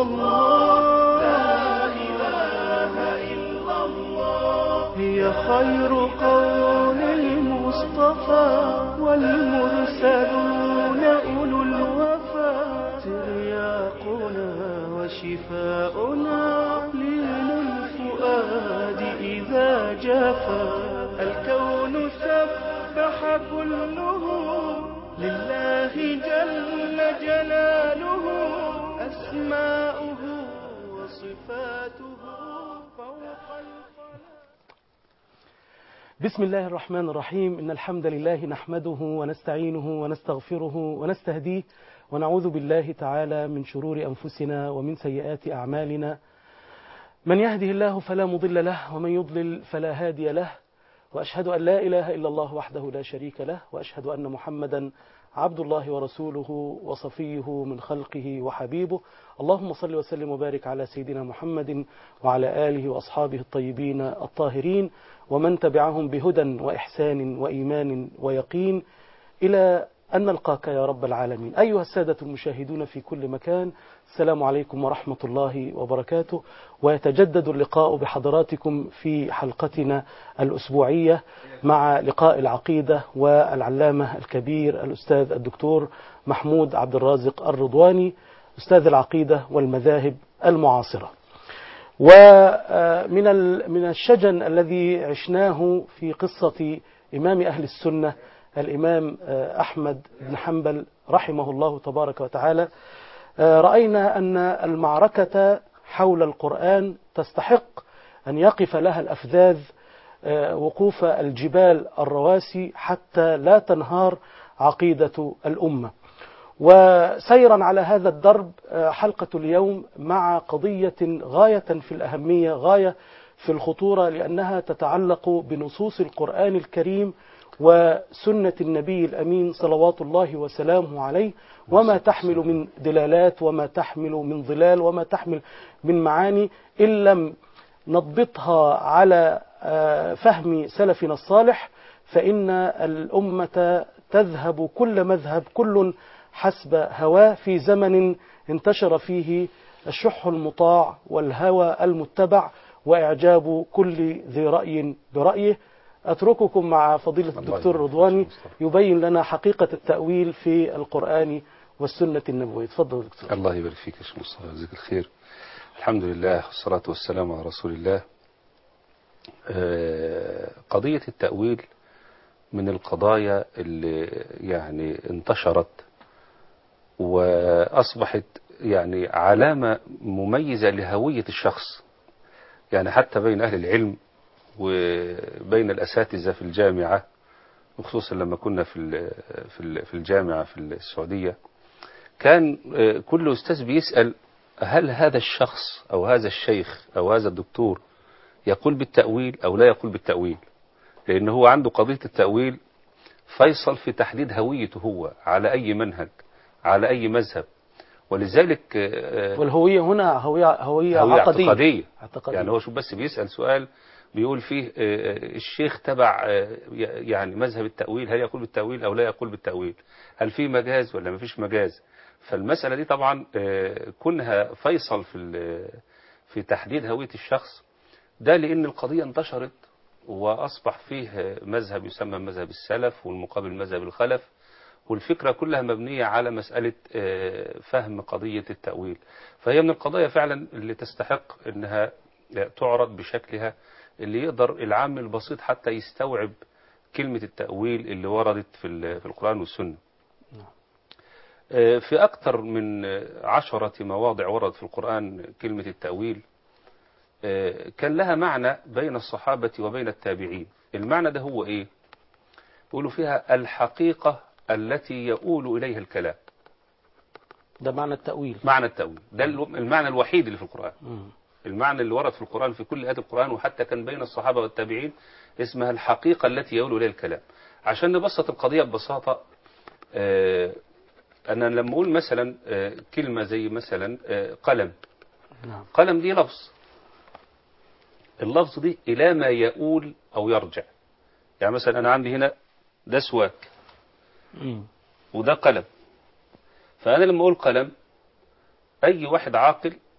الله لا إله إلا الله هي خير قول المصطفى والمرسلون أولو الوفا ترياقنا وشفاؤنا لين الفؤاد إذا جفا الكون سبح كله لله جل جلاله أسماؤه وصفاته فوق الخلق بسم الله الرحمن الرحيم إن الحمد لله نحمده ونستعينه ونستغفره ونستهديه ونعوذ بالله تعالى من شرور أنفسنا ومن سيئات أعمالنا من يهده الله فلا مضل له ومن يضلل فلا هادي له وأشهد أن لا إله إلا الله وحده لا شريك له وأشهد أن محمدا عبد الله ورسوله وصفيه من خلقه وحبيبه اللهم صل وسلم وبارك على سيدنا محمد وعلى آله وأصحابه الطيبين الطاهرين ومن تبعهم بهدى وإحسان وإيمان ويقين إلى أن نلقاك يا رب العالمين أيها السادة المشاهدون في كل مكان السلام عليكم ورحمة الله وبركاته ويتجدد اللقاء بحضراتكم في حلقتنا الأسبوعية مع لقاء العقيدة والعلامة الكبير الأستاذ الدكتور محمود عبد الرازق الرضواني أستاذ العقيدة والمذاهب المعاصرة ومن من الشجن الذي عشناه في قصة إمام أهل السنة الإمام أحمد بن حنبل رحمه الله تبارك وتعالى رأينا أن المعركة حول القرآن تستحق أن يقف لها الأفذاذ وقوف الجبال الرواسي حتى لا تنهار عقيدة الأمة وسيرا على هذا الدرب حلقة اليوم مع قضية غاية في الأهمية غاية في الخطورة لأنها تتعلق بنصوص القرآن الكريم وسنة النبي الأمين صلوات الله وسلامه عليه وما تحمل من دلالات وما تحمل من ظلال وما تحمل من معاني إن لم نضبطها على فهم سلفنا الصالح فإن الأمة تذهب كل مذهب كل حسب هواه في زمن انتشر فيه الشح المطاع والهوى المتبع وإعجاب كل ذي رأي برأيه أترككم مع فضيلة الدكتور رضواني يبين لنا حقيقة التأويل في القرآن والسنة النبوية تفضل دكتور الله يبارك فيك يا شيخ مصطفى جزاك الخير الحمد لله والصلاة والسلام على رسول الله قضية التأويل من القضايا اللي يعني انتشرت وأصبحت يعني علامة مميزة لهوية الشخص يعني حتى بين أهل العلم وبين الأساتذة في الجامعة وخصوصا لما كنا في في الجامعة في السعودية كان كل أستاذ بيسأل هل هذا الشخص أو هذا الشيخ أو هذا الدكتور يقول بالتأويل أو لا يقول بالتأويل لأن هو عنده قضية التأويل فيصل في تحديد هويته هو على أي منهج على أي مذهب ولذلك والهوية هنا هوية, هوية, هوية عقدية. عقدية. عقدية يعني هو شو بس بيسأل سؤال بيقول فيه الشيخ تبع يعني مذهب التأويل هل يقول بالتأويل أو لا يقول بالتأويل هل في مجاز ولا ما فيش مجاز فالمسألة دي طبعا كونها فيصل في في تحديد هوية الشخص ده لأن القضية انتشرت وأصبح فيه مذهب يسمى مذهب السلف والمقابل مذهب الخلف والفكرة كلها مبنية على مسألة فهم قضية التأويل فهي من القضايا فعلا اللي تستحق أنها تعرض بشكلها اللي يقدر العام البسيط حتى يستوعب كلمة التأويل اللي وردت في في القرآن والسنة في أكثر من عشرة مواضع ورد في القرآن كلمة التأويل كان لها معنى بين الصحابة وبين التابعين المعنى ده هو إيه يقولوا فيها الحقيقة التي يؤول إليها الكلام ده معنى التأويل معنى التأويل ده المعنى الوحيد اللي في القرآن مم. المعنى اللي ورد في القرآن في كل آيات القرآن وحتى كان بين الصحابة والتابعين اسمها الحقيقة التي يؤول إليها الكلام عشان نبسط القضية ببساطة آه أنا لما أقول مثلا آه كلمة زي مثلا آه قلم نعم قلم دي لفظ اللفظ دي إلى ما يؤول أو يرجع يعني مثلا أنا عندي هنا ده سواك مم. وده قلم فأنا لما أقول قلم أي واحد عاقل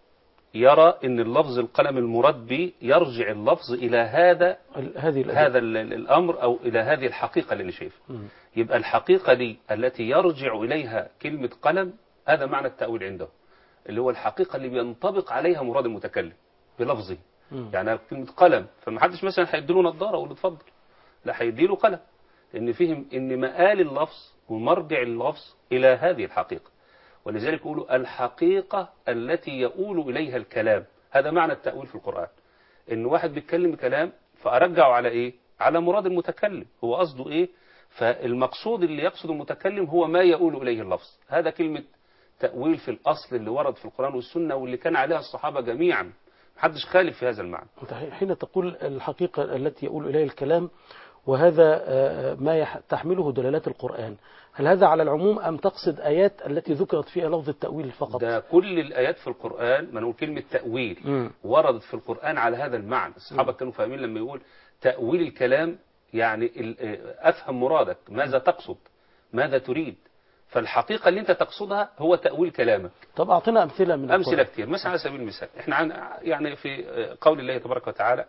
يرى ان اللفظ القلم المراد به يرجع اللفظ الى هذا ال- هذه الأدلة. هذا ال- ال- الامر او الى هذه الحقيقه اللي انا شايفها مم. يبقى الحقيقه دي التي يرجع اليها كلمه قلم هذا معنى التاويل عنده اللي هو الحقيقه اللي بينطبق عليها مراد المتكلم بلفظه مم. يعني كلمه قلم فما حدش مثلا هيديله نظاره ويقول له اتفضل لا هيديله قلم لان فهم ان مآل اللفظ ومرجع اللفظ الى هذه الحقيقه ولذلك يقولوا الحقيقه التي يؤول اليها الكلام هذا معنى التاويل في القران ان واحد بيتكلم كلام فارجعه على ايه على مراد المتكلم هو قصده ايه فالمقصود اللي يقصد المتكلم هو ما يؤول اليه اللفظ هذا كلمه تاويل في الاصل اللي ورد في القران والسنه واللي كان عليها الصحابه جميعا محدش خالف في هذا المعنى أنت حين تقول الحقيقة التي يقول إليها الكلام وهذا آه، ما يح- تحمله دلالات القرآن هل هذا على العموم أم تقصد آيات التي ذكرت فيها لفظ التأويل فقط ده كل الآيات في القرآن ما نقول كلمة تأويل مم. وردت في القرآن على هذا المعنى الصحابة كانوا فاهمين لما يقول تأويل الكلام يعني ال- آه، أفهم مرادك ماذا تقصد ماذا تريد فالحقيقة اللي أنت تقصدها هو تأويل كلامك طب أعطنا أمثلة من أمثلة القرآن. كتير مثلا على سبيل المثال إحنا عن يعني في آه، قول الله تبارك وتعالى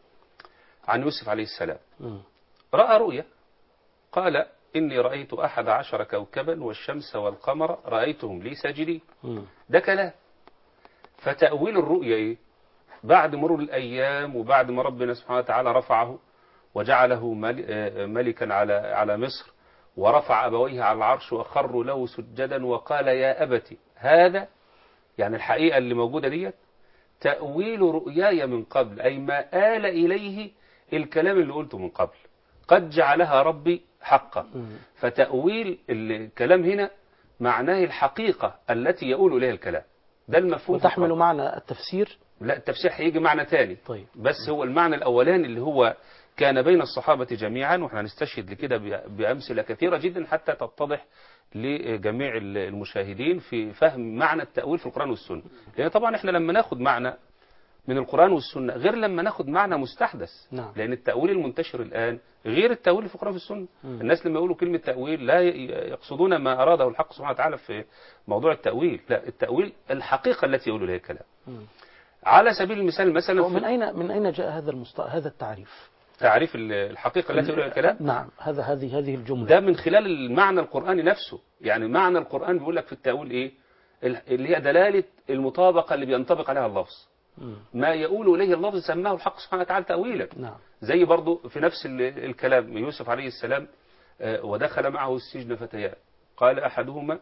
عن يوسف عليه السلام مم. رأى رؤيا قال إني رأيت أحد عشر كوكبا والشمس والقمر رأيتهم لي ساجدين مم. ده كلام فتأويل الرؤيا إيه؟ بعد مرور الأيام وبعد ما ربنا سبحانه وتعالى رفعه وجعله مل- آه، ملكا على على مصر ورفع أبويه على العرش وخروا له سجدا وقال يا أبت هذا يعني الحقيقة اللي موجودة ديت تأويل رؤياي من قبل أي ما آل إليه الكلام اللي قلته من قبل قد جعلها ربي حقا مم. فتأويل الكلام هنا معناه الحقيقة التي يقول إليها الكلام ده المفهوم وتحمل فقط. معنى التفسير لا التفسير هيجي معنى تاني طيب بس هو المعنى الأولاني اللي هو كان بين الصحابة جميعا واحنا هنستشهد لكده ب- بأمثلة كثيرة جدا حتى تتضح لجميع المشاهدين في فهم معنى التأويل في القرآن والسنة لأن طبعا احنا لما ناخد معنى من القرآن والسنة غير لما ناخد معنى مستحدث نعم. لأن التأويل المنتشر الآن غير التأويل في القرآن والسنة مم. الناس لما يقولوا كلمة تأويل لا ي- يقصدون ما أراده الحق سبحانه وتعالى في موضوع التأويل لا التأويل الحقيقة التي يقول إليها الكلام مم. على سبيل المثال مثلا ومن في أين من أين جاء هذا المست... هذا التعريف؟ تعريف ال- الحقيقة التي يقول إليها الكلام نعم هذا هذه هذه الجملة ده من خلال المعنى القرآني نفسه يعني معنى القرآن بيقول لك في التأويل إيه ال- اللي هي دلالة المطابقة اللي بينطبق عليها اللفظ مم. ما يقول إليه اللفظ سماه الحق سبحانه وتعالى تأويلا نعم زي برضو في نفس ال- الكلام يوسف عليه السلام آه، ودخل معه السجن فتيان قال أحدهما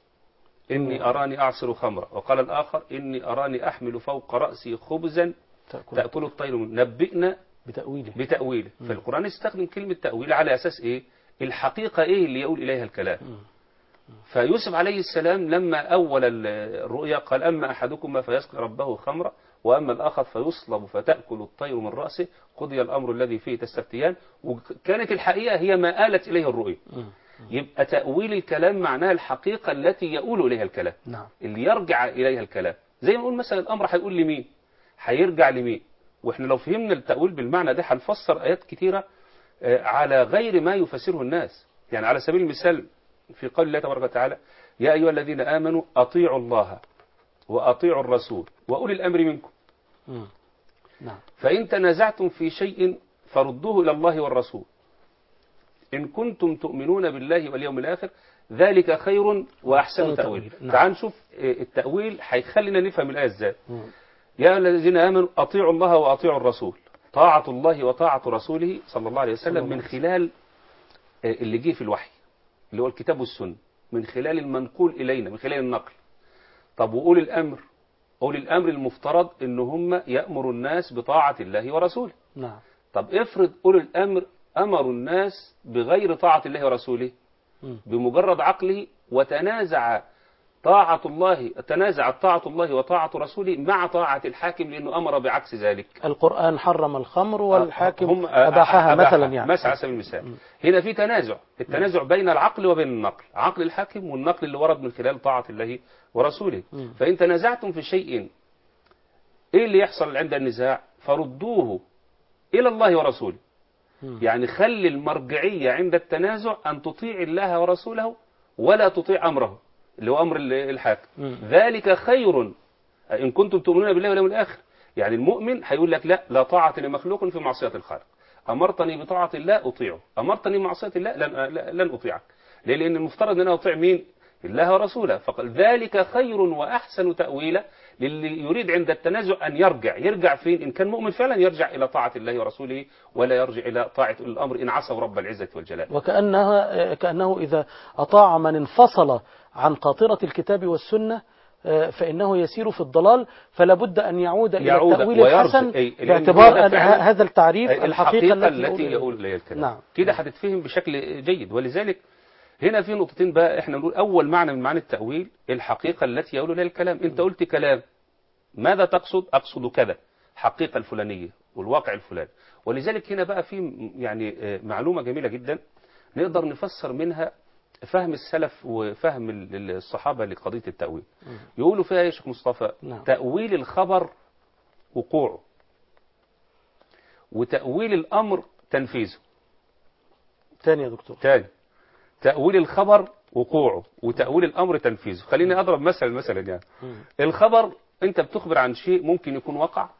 إني أراني أعصر خمرا وقال الآخر إني أراني أحمل فوق رأسي خبزا تأكل تأكل الطير منه نبئنا بتأويله بتأويله فالقرآن استخدم كلمة تأويل على أساس إيه الحقيقة إيه اللي يقول إليها الكلام مم. فيوسف عليه السلام لما أول ال- الرؤيا قال أما أحدكما فيسقي ربه خمرا وأما الآخر فيصلب فتأكل الطير من رأسه قضي الأمر الذي فيه تستفتيان وكانت الحقيقة هي ما آلت إليه الرؤيا مم. يبقى تأويل الكلام معناها الحقيقة التي يؤول إليها الكلام نعم اللي يرجع إليها الكلام زي ما نقول مثلا الأمر هيقول لمين هيرجع لمين واحنا لو فهمنا التأويل بالمعنى ده هنفسر آيات كتيرة آه، على غير ما يفسره الناس يعني على سبيل المثال في قول الله تبارك وتعالى يا أيها الذين آمنوا أطيعوا الله وأطيعوا الرسول وأولي الأمر منكم مم. نعم فإن تنازعتم في شيء فردوه إلى الله والرسول إن كنتم تؤمنون بالله واليوم الآخر ذلك خير وأحسن أحسن تأويل تأويل. نعم. تعال نشوف آه، التأويل هيخلينا نفهم الآية إزاي مم. يا أيها الذين آمنوا أطيعوا الله وأطيعوا الرسول طاعة الله وطاعة رسوله صلى الله عليه صلى وسلم الله من عليه خلال آه، اللي جه في الوحي اللي هو الكتاب والسنة من خلال المنقول إلينا من خلال النقل طب وأولي الأمر أولي الأمر المفترض إن هم يأمروا الناس بطاعة الله ورسوله نعم طب افرض أولي الأمر أمروا الناس بغير طاعة الله ورسوله مم. بمجرد عقله وتنازع طاعة الله تنازعت طاعة الله وطاعة رسوله مع طاعة الحاكم لأنه أمر بعكس ذلك القرآن حرم الخمر والحاكم هم أباحها أباحها مثلا يعني مثلا على سبيل المثال هنا في تنازع التنازع بين العقل وبين النقل عقل الحاكم والنقل اللي ورد من خلال طاعة الله ورسوله مم. فإن تنازعتم في شيء إيه اللي يحصل عند النزاع فردوه إلى الله ورسوله مم. يعني خلي المرجعية عند التنازع أن تطيع الله ورسوله ولا تطيع أمره اللي هو أمر ال- الحاكم مم. ذلك خير إن كنتم تؤمنون بالله واليوم الآخر يعني المؤمن هيقول لك لا لا طاعة لمخلوق في معصية الخالق أمرتني بطاعة الله أطيعه أمرتني بمعصية الله لن, لن أطيعك ليه؟ لأن المفترض أن أنا أطيع مين الله ورسوله فقال ذلك خير وأحسن تأويلا للي يريد عند التنازع أن يرجع يرجع فين إن كان مؤمن فعلا يرجع إلى طاعة الله ورسوله ولا يرجع إلى طاعة أولي الأمر إن عصوا رب العزة والجلال وكأنها كأنه إذا أطاع من انفصل عن قاطرة الكتاب والسنة آه، فإنه يسير في الضلال فلا بد أن يعود إلى يعود التأويل ويرجع. الحسن أي، لأن باعتبار هذا أن فعلا هذا التعريف الحقيقة, التي يقول إليها الكلام نعم. كده هتتفهم بشكل جيد ولذلك هنا في نقطتين بقى احنا نقول أول معنى من معاني التأويل الحقيقة التي يقول إليها الكلام أنت قلت كلام ماذا تقصد أقصد كذا حقيقة الفلانية والواقع الفلاني ولذلك هنا بقى في م- يعني آه، معلومة جميلة جدا نقدر نفسر منها فهم السلف وفهم ال- ال- الصحابة لقضية التأويل يقولوا فيها يا شيخ مصطفى نعم. تأويل الخبر وقوعه وتأويل الأمر تنفيذه تاني يا دكتور تاني تأويل الخبر وقوعه وتأويل الأمر تنفيذه خليني أضرب مثل مثلا يعني مم. الخبر أنت بتخبر عن شيء ممكن يكون وقع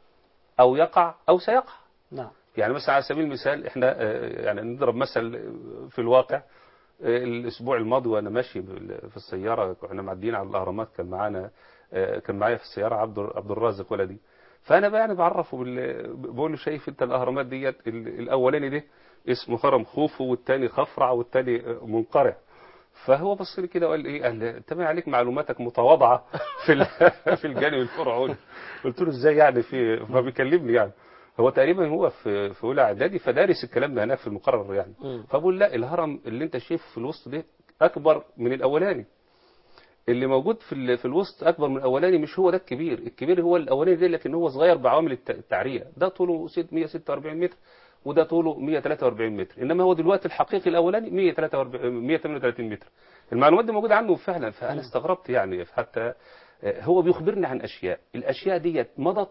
أو يقع أو سيقع نعم يعني مثلا على سبيل المثال احنا آه، يعني نضرب مثل في الواقع آه، الاسبوع الماضي وانا ماشي بال- في السياره كنا معديين على الاهرامات كان معانا آه، كان معايا في السياره عبد عبد الرازق ولدي فانا بقى يعني بعرفه بال... بقول له شايف انت الاهرامات ديت ال- الاولاني ده اسمه هرم خوفو والتاني خفرع والتاني آه، منقرع فهو بص لي كده وقال لي ايه قال لي انت ما عليك معلوماتك متواضعه في ال- في الجانب الفرعوني قلت له ازاي يعني في فبيكلمني يعني هو تقريبا هو في في اولى اعدادي فدارس الكلام ده هناك في المقرر يعني مم. فبقول لا الهرم اللي انت شايفه في الوسط ده اكبر من الاولاني اللي موجود في ال- في الوسط اكبر من الاولاني مش هو ده الكبير الكبير هو الاولاني ده لكن هو صغير بعوامل الت- التعريه ده طوله ست- 146 متر وده طوله 143 متر انما هو دلوقتي الحقيقي الاولاني 143 138 متر المعلومات دي موجوده عنه فعلا فانا استغربت يعني حتى آه، هو بيخبرني عن اشياء الاشياء ديت مضت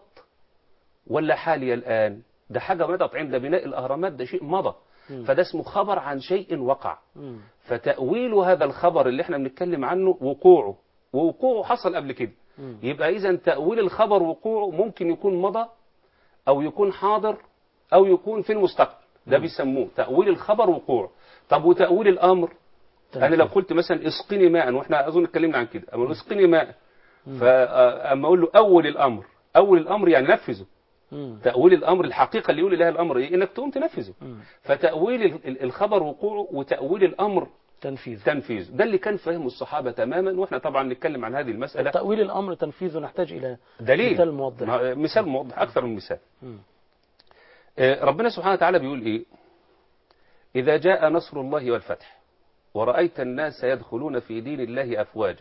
ولا حالية الآن ده حاجة مضت عند بناء الأهرامات ده شيء مضى فده اسمه خبر عن شيء وقع مم. فتأويل هذا الخبر اللي احنا بنتكلم عنه وقوعه ووقوعه حصل قبل كده مم. يبقى إذا تأويل الخبر وقوعه ممكن يكون مضى أو يكون حاضر أو يكون في المستقبل ده بيسموه تأويل الخبر وقوعه طب وتأويل الأمر أنا لو قلت مثلا اسقني ماء وإحنا أظن اتكلمنا عن كده أما اسقني ماء فأما أقول له أول الأمر أول الأمر يعني نفذه مم. تأويل الأمر الحقيقة اللي يقول لها الأمر إيه إنك تقوم تنفذه مم. فتأويل ال- ال- الخبر وقوعه وتأويل الأمر تنفيذ تنفيذه ده اللي كان فهمه الصحابة تماما وإحنا طبعا نتكلم عن هذه المسألة تأويل الأمر تنفيذه نحتاج إلى دليل مثال موضح ما- مثال موضح أكثر من مثال مم. آه، ربنا سبحانه وتعالى بيقول إيه إذا جاء نصر الله والفتح ورأيت الناس يدخلون في دين الله أفواجا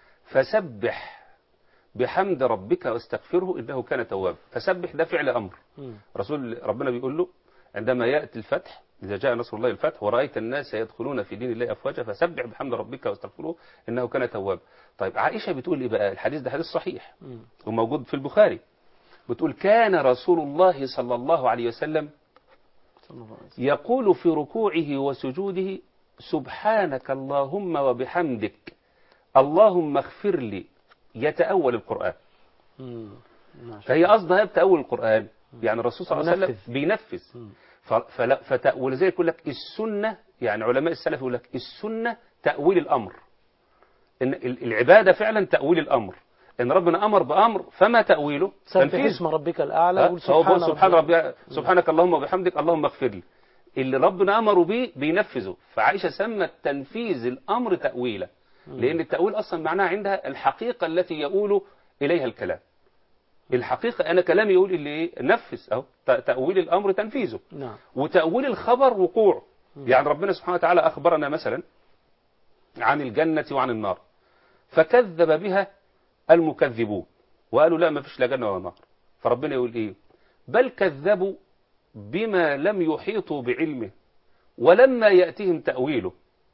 فسبح بحمد ربك واستغفره إنه كان توابا فسبح ده فعل أمر مم. رسول ربنا بيقول له عندما يأتي الفتح إذا جاء نصر الله الفتح ورأيت الناس يدخلون في دين الله أفواجا فسبح بحمد ربك واستغفره إنه كان توابا طيب عائشة بتقول إيه بقى الحديث ده حديث صحيح مم. وموجود في البخاري بتقول كان رسول الله صلى الله عليه وسلم صلى الله عليه وسلم. يقول في ركوعه وسجوده سبحانك اللهم وبحمدك اللهم اغفر لي يتأول القرآن مم. ما شاء فهي قصدها بتأول القرآن يعني الرسول صلى الله عليه وسلم بينفذ. بينفذ مم. ف- فلا فت... ولذلك يقول لك السنة يعني علماء السلف يقول لك السنة تأويل الأمر إن ال- العبادة فعلا تأويل الأمر إن ربنا أمر بأمر فما تأويله سبح تنفيذ. اسم ربك الأعلى ها؟ قول هو بيقول سبحان, سبحان ربي ربي سبحانك اللهم وبحمدك اللهم اغفر لي اللي ربنا امره بيه بينفذه فعائشه سمت تنفيذ الامر تاويلا لان التاويل اصلا معناها عندها الحقيقه التي يؤول اليها الكلام الحقيقه انا كلامي يقول اللي ايه نفذ اهو ت- تاويل الامر تنفيذه نعم وتاويل الخبر وقوعه يعني ربنا سبحانه وتعالى اخبرنا مثلا عن الجنه وعن النار فكذب بها المكذبون وقالوا لا ما فيش لا جنه ولا نار فربنا يقول ايه بل كذبوا بما لم يحيطوا بعلمه ولما يأتهم تأويله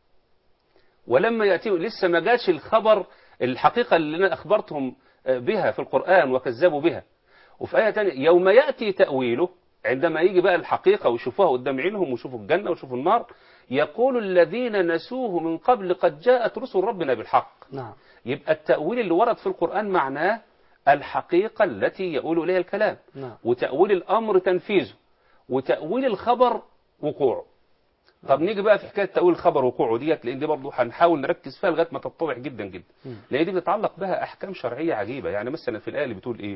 ولما يأتيهم لسه ما جاش الخبر الحقيقة اللي أنا أخبرتهم بها في القرآن وكذبوا بها وفي آية تانية يوم يأتي تأويله عندما يجي بقى الحقيقة ويشوفوها قدام عينهم ويشوفوا الجنة ويشوفوا النار يقول الذين نسوه من قبل قد جاءت رسل ربنا بالحق نعم يبقى التأويل اللي ورد في القرآن معناه الحقيقة التي يقول إليها الكلام نعم وتأويل الأمر تنفيذه وتأويل الخبر وقوعه طب نيجي بقى في حكاية تأويل الخبر وقوعه ديت لأن دي برضه هنحاول نركز فيها لغاية ما تتضح جدا جدا مم. لأن دي بتتعلق بها أحكام شرعية عجيبة يعني مثلا في الآية اللي بتقول إيه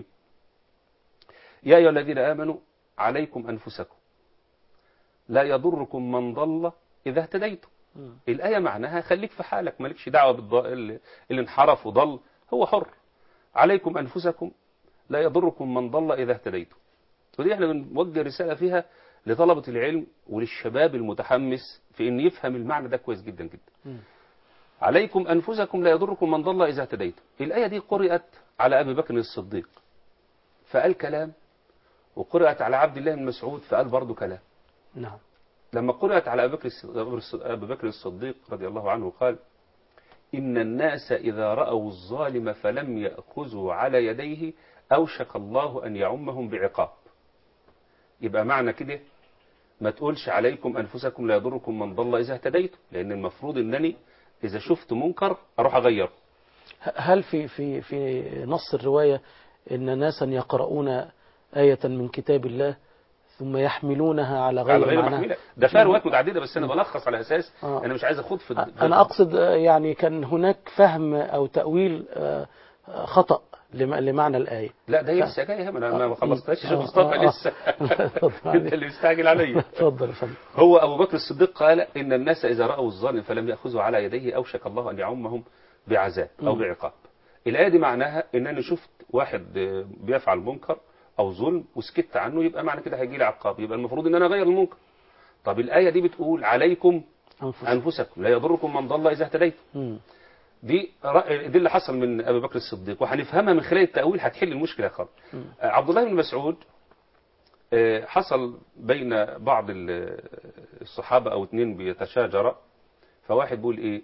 يا أيها الذين آمنوا عليكم أنفسكم لا يضركم من ضل إذا اهتديتم مم. الآية معناها خليك في حالك مالكش دعوة بالض... اللي اللي انحرف وضل هو حر عليكم أنفسكم لا يضركم من ضل إذا اهتديتم ودي احنا بنوجه رسالة فيها لطلبة العلم وللشباب المتحمس في ان يفهم المعنى ده كويس جدا جدا مم. عليكم أنفسكم لا يضركم من ضل إذا اهتديتم الآية دي قرأت على أبي بكر الصديق فقال كلام وقرأت على عبد الله بن مسعود فقال برضه كلام نعم لما قرأت على أبي بكر الص- أبي بكر الصديق رضي الله عنه قال إن الناس إذا رأوا الظالم فلم يأخذوا على يديه أوشك الله أن يعمهم بعقاب يبقى معنى كده ما تقولش عليكم أنفسكم لا يضركم من ضل إذا اهتديتم لأن المفروض أنني إذا شفت منكر أروح أغيره ه- هل في في في نص الرواية إن ناسا يقرؤون آية من كتاب الله ثم يحملونها على غير, على غير معناها محملة ده فيها روايات متعددة بس أنا بلخص على أساس آه. أنا مش عايز أخوض في الد- في أنا أقصد آه، يعني كان هناك فهم أو تأويل آه، آه، خطأ لم- لمعنى الآية لا ده هي لسه جايه انا آه. ما خلصتهاش آه. شوف مصطفى آه. آه. لسه اتفضل. انت اللي مستعجل عليا اتفضل يا فندم هو أبو بكر الصديق قال إن الناس إذا رأوا الظالم فلم يأخذوا على يديه أوشك الله أن يعمهم بعذاب أو مم. بعقاب الآية دي معناها إن أنا شفت واحد آه، بيفعل منكر أو ظلم وسكت عنه يبقى معنى كده هيجي لي عقاب يبقى المفروض إن أنا أغير المنكر طب الآية دي بتقول عليكم أنفسكم أنفسكم لا يضركم من ضل إذا اهتديتم مم. دي رأي دي اللي حصل من أبي بكر الصديق وهنفهمها من خلال التأويل هتحل المشكلة خالص مم. آه، عبد الله بن مسعود آه، حصل بين بعض ال- الصحابة أو اتنين بيتشاجرا فواحد بيقول إيه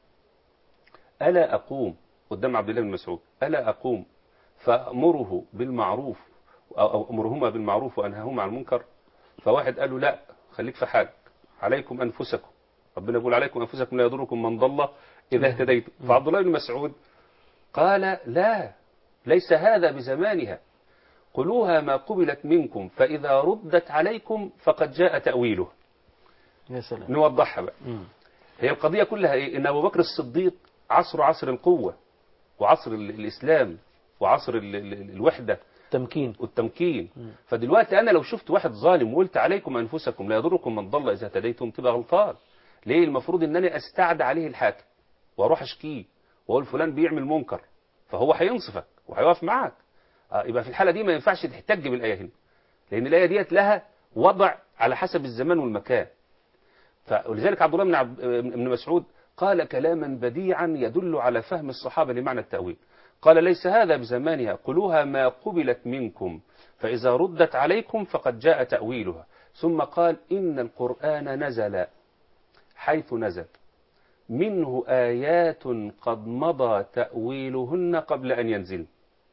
ألا أقوم قدام عبد الله بن مسعود ألا أقوم فأمره بالمعروف أو أو أمرهما بالمعروف وأنهاهما عن المنكر فواحد قال له لا خليك في حالك عليكم أنفسكم ربنا يقول عليكم أنفسكم لا يضركم من ضل إذا اهتديتم فعبد الله بن مسعود قال لا ليس هذا بزمانها قلوها ما قبلت منكم فإذا ردت عليكم فقد جاء تأويله يا سلام نوضحها بقى مم. هي القضية كلها إيه؟ إن أبو بكر الصديق عصر عصر القوة وعصر ال- الإسلام وعصر ال- ال- الوحدة تمكين والتمكين مم. فدلوقتي أنا لو شفت واحد ظالم وقلت عليكم أنفسكم لا يضركم من ضل إذا اهتديتم تبقى غلطان ليه المفروض إن أنا أستعد عليه الحاكم وأروح أشكيه وأقول فلان بيعمل منكر فهو هينصفك وهيقف معاك آه، يبقى في الحالة دي ما ينفعش تحتج بالآية هنا لأن الآية ديت لها وضع على حسب الزمان والمكان فلذلك عبد الله بن عبد بن مسعود قال كلاما بديعا يدل على فهم الصحابة لمعنى التأويل قال ليس هذا بزمانها قلوها ما قبلت منكم فإذا ردت عليكم فقد جاء تأويلها ثم قال إن القرآن نزل حيث نزل منه آيات قد مضى تأويلهن قبل أن ينزل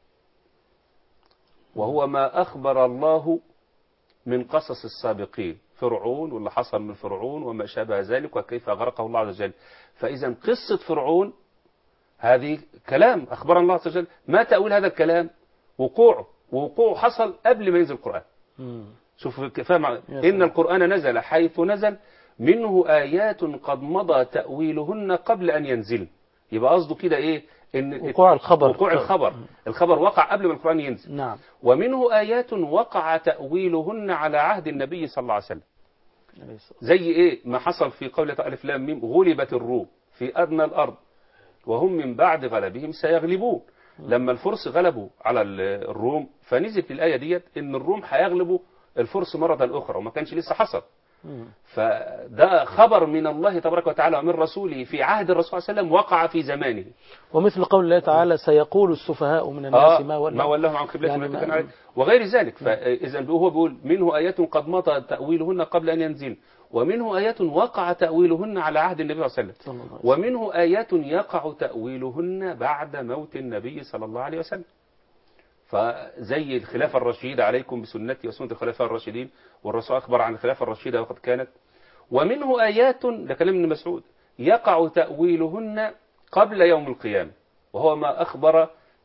وهو ما أخبر الله من قصص السابقين فرعون واللي حصل من فرعون وما شابه ذلك وكيف أغرقه الله عز وجل فإذا قصة فرعون هذه كلام أخبر الله عز وجل ما تأويل هذا الكلام وقوعه ووقوعه حصل قبل ما ينزل القرآن مم. شوف فاهم إن سلام. القرآن نزل حيث نزل منه آيات قد مضى تأويلهن قبل أن ينزل يبقى قصده كده إيه إن وقوع الخبر وقوع الخبر الخبر وقع قبل ما القرآن ينزل نعم ومنه آيات وقع تأويلهن على عهد النبي صلى الله عليه وسلم عليه الصلاة زي إيه ما حصل في قولة ألف لام ميم غلبت الروم في أدنى الأرض وهم من بعد غلبهم سيغلبون لما الفرس غلبوا على ال- الروم فنزلت الآية ديت إن الروم هيغلبوا الفرس مرة أخرى وما كانش لسه حصل مم. فده خبر من الله تبارك وتعالى ومن رسوله في عهد الرسول صلى الله عليه وسلم وقع في زمانه ومثل قول الله تعالى سيقول السفهاء من الناس آه ما ولا ما ولاهم عن قبلتهم يعني التي ما- كانوا عليها وغير ذلك فإذا هو بيقول منه آيات قد مضى تأويلهن قبل أن ينزل ومنه آيات وقع تأويلهن على عهد النبي صلى الله عليه وسلم صلى الله عليه وسلم. ومنه آيات يقع تأويلهن بعد موت النبي صلى الله عليه وسلم فزي الخلافة الرشيدة عليكم بسنتي وسنة الخلفاء الراشدين والرسول أخبر عن الخلافة الرشيدة وقد كانت ومنه آيات ده كلام ابن مسعود يقع تأويلهن قبل يوم القيامة وهو ما أخبر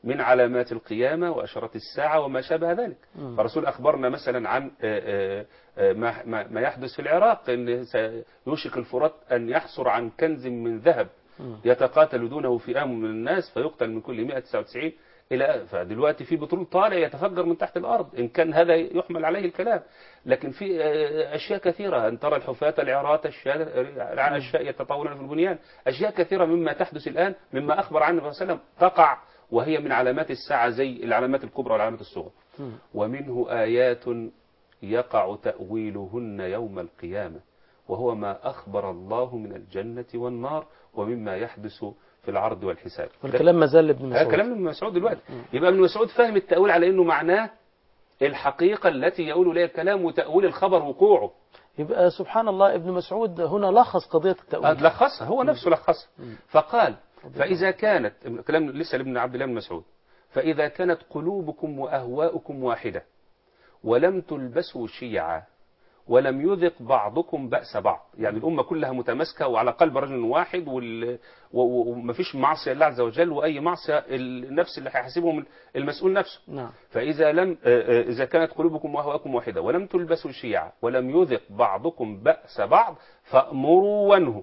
من علامات القيامة وأشارات الساعة وما شابه ذلك مم. فالرسول أخبرنا مثلا عن آه، آه، آه، ما ما- ما يحدث في العراق أن سيوشك الفرات أن يحصر عن كنز من ذهب مم. يتقاتل دونه فئام من الناس فيقتل من كل 199 إلى فدلوقتي في بترول طالع يتفجر من تحت الأرض إن كان هذا يحمل عليه الكلام لكن في آه، أشياء كثيرة أن ترى الحفاة العراة الشاء الأشياء يتطاولون في البنيان أشياء كثيرة مما تحدث الآن مما أخبر عنه صلى الله عليه وسلم تقع وهي من علامات الساعة زي العلامات الكبرى والعلامات الصغرى مم. ومنه آيات يقع تأويلهن يوم القيامة وهو ما أخبر الله من الجنة والنار ومما يحدث في العرض والحساب والكلام ما زال لابن هذا مسعود كلام ابن مسعود دلوقتي يبقى ابن مسعود فاهم التأويل على أنه معناه الحقيقة التي يقول إليها الكلام وتأويل الخبر وقوعه يبقى سبحان الله ابن مسعود هنا لخص قضية التأويل لخصها هو نفسه لخصها فقال فإذا كانت كلام لسه لابن عبد الله بن مسعود فإذا كانت قلوبكم وأهواؤكم واحدة ولم تلبسوا شيعا ولم يذق بعضكم بأس بعض يعني الأمة كلها متماسكة وعلى قلب رجل واحد وال- و- و- ومفيش معصية لله عز وجل وأي معصية النفس اللي هيحاسبهم المسؤول نفسه نعم فإذا لم آه، آه، إذا كانت قلوبكم وأهواءكم واحدة ولم تلبسوا شيعا ولم يذق بعضكم بأس بعض فأمروا وانهوا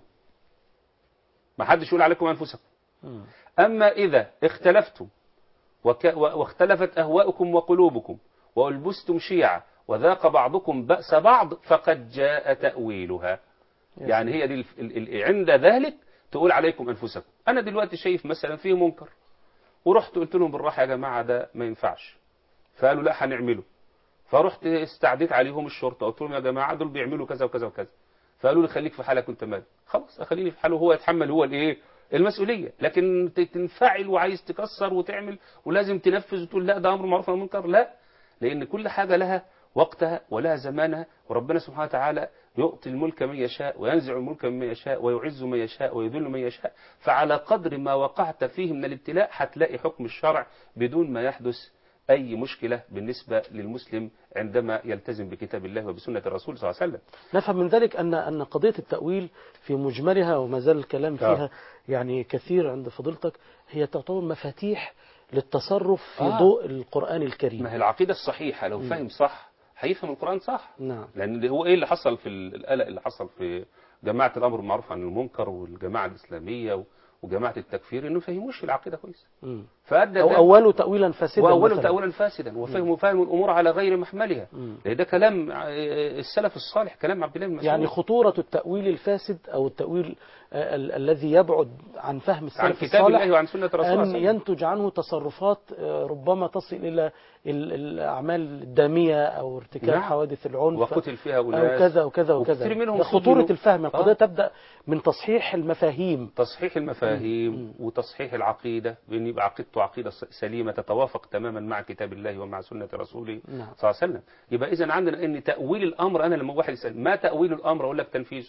ما حدش يقول عليكم أنفسكم مم. أما إذا اختلفتم وك... و- واختلفت أهواؤكم وقلوبكم وألبستم شيعا وذاق بعضكم بأس بعض فقد جاء تأويلها يا يعني هي دي الف- ال... ال... عند ذلك تقول عليكم أنفسكم أنا دلوقتي شايف مثلا فيه منكر ورحت قلت لهم بالراحة يا جماعة ده ما ينفعش فقالوا لا هنعمله فرحت استعديت عليهم الشرطة قلت لهم يا جماعة دول بيعملوا كذا وكذا وكذا فقالوا لي خليك في حالك وانت مالك خلاص اخليني في حاله هو يتحمل هو الايه المسؤولية لكن ت- تنفعل وعايز تكسر وتعمل ولازم تنفذ وتقول لا ده امر معروف ولا منكر لا لان كل حاجة لها وقتها ولها زمانها وربنا سبحانه وتعالى يعطي الملك من يشاء وينزع الملك من يشاء ويعز من يشاء ويذل من يشاء فعلى قدر ما وقعت فيه من الابتلاء هتلاقي حكم الشرع بدون ما يحدث أي مشكلة بالنسبة للمسلم عندما يلتزم بكتاب الله وبسنة الرسول صلى الله عليه وسلم نفهم من ذلك أن أن قضية التأويل في مجملها وما زال الكلام فيها يعني كثير عند فضيلتك هي تعتبر مفاتيح للتصرف في آه. ضوء القرآن الكريم ما هي العقيدة الصحيحة لو فهم صح هيفهم القرآن صح نعم لأن اللي هو إيه اللي حصل في ال- القلق اللي حصل في جماعة الأمر بالمعروف عن المنكر والجماعة الإسلامية و- وجماعة التكفير إنه ما فهموش العقيدة كويس مم. فأدى أو ده- أوله تأويلا فاسدا وأوله مثلاً. تأويلا فاسدا وفهموا فهم الأمور على غير محملها مم. لأن ده كلام آه، السلف الصالح كلام عبد الله بن مسعود يعني خطورة التأويل الفاسد أو التأويل آه، ال- الذي يبعد عن فهم عن السلف كتاب الصالح الله وعن سنة الرسول صلى الله أن عليه وسلم. ينتج عنه تصرفات آه، ربما تصل إلى ال- الأعمال الدامية أو ارتكاب نعم. حوادث العنف وقتل فيها أو أناس كذا وكذا وكذا وكثير منهم ده خطورة سجنوا. الفهم القضية آه. تبدأ من تصحيح المفاهيم تصحيح المفاهيم وتصحيح العقيدة بأن يبقى عقيدته عقيدة س- سليمة تتوافق تماما مع كتاب الله ومع سنة رسوله نعم. صلى الله عليه وسلم يبقى إذا عندنا أن تأويل الأمر أنا لما واحد يسأل ما تأويل الأمر أقول لك تنفيذه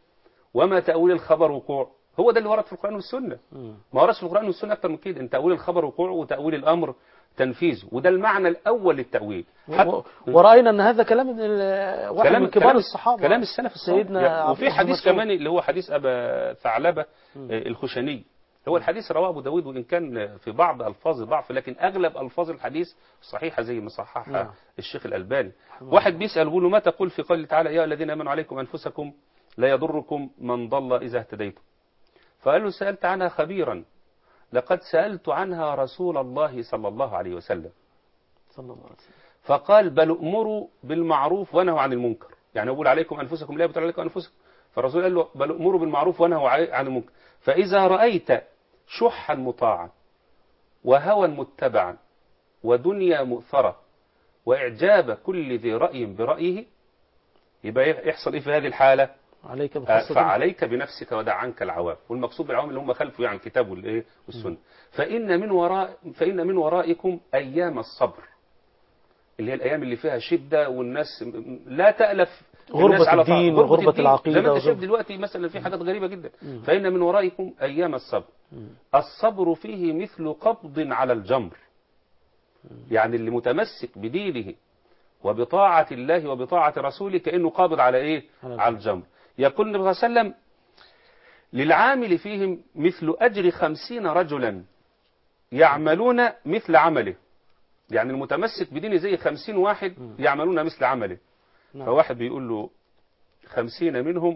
وما تأويل الخبر وقوع هو ده اللي ورد في القرآن والسنة مم. ما وردش في القرآن والسنة أكتر من كده أن تأويل الخبر وقوع وتأويل الأمر تنفيذه وده المعنى الأول للتأويل حتى- و- ورأينا أن هذا كلام ال- واحد من كبار كلام الصحابة كلام السلف الصالح سيدنا يعني عبد وفي الله حديث مسعود. كمان اللي هو حديث أبا ثعلبة آه، الخشني هو الحديث رواه أبو داود وإن كان في بعض ألفاظ ضعف لكن أغلب ألفاظ الحديث صحيحة زي ما صححها نعم. الشيخ الألباني واحد بيسأل بيقول له ما تقول في قوله تعالى يا الذين آمنوا عليكم أنفسكم لا يضركم من ضل إذا اهتديتم فقال له سألت عنها خبيرا لقد سألت عنها رسول الله صلى الله عليه وسلم صلى الله عليه وسلم فقال بل أمروا بالمعروف ونهوا عن المنكر يعني يقول عليكم أنفسكم لا يبطل عليكم أنفسكم فالرسول قال له بل أمروا بالمعروف ونهوا عن عن المنكر فإذا رأيت شحا مطاعا وهوى متبعا ودنيا مؤثرة وإعجاب كل ذي رأي برأيه يبقى يحصل إيه في هذه الحالة عليك آه، بخاصة فعليك بنفسك ودع عنك العوام والمقصود بالعوام اللي هم خلفوا يعني الكتاب والايه والسنه فان من وراء فان من ورائكم ايام الصبر اللي هي الايام اللي فيها شده والناس م- م- لا تالف غربة الناس على طاعة. الدين غربة وغربة الدين. العقيدة زي ما انت شايف وغربة- دلوقتي مثلا في حاجات غريبه جدا فان من ورائكم ايام الصبر الصبر فيه مثل قبض على الجمر يعني اللي متمسك بدينه وبطاعة الله وبطاعة رسوله كأنه قابض على إيه؟ على على الجمر يقول النبي صلى الله عليه وسلم للعامل فيهم مثل أجر خمسين رجلا يعملون مثل عمله يعني المتمسك بدينه زي خمسين واحد مم. يعملون مثل عمله نعم. فواحد بيقول له خمسين منهم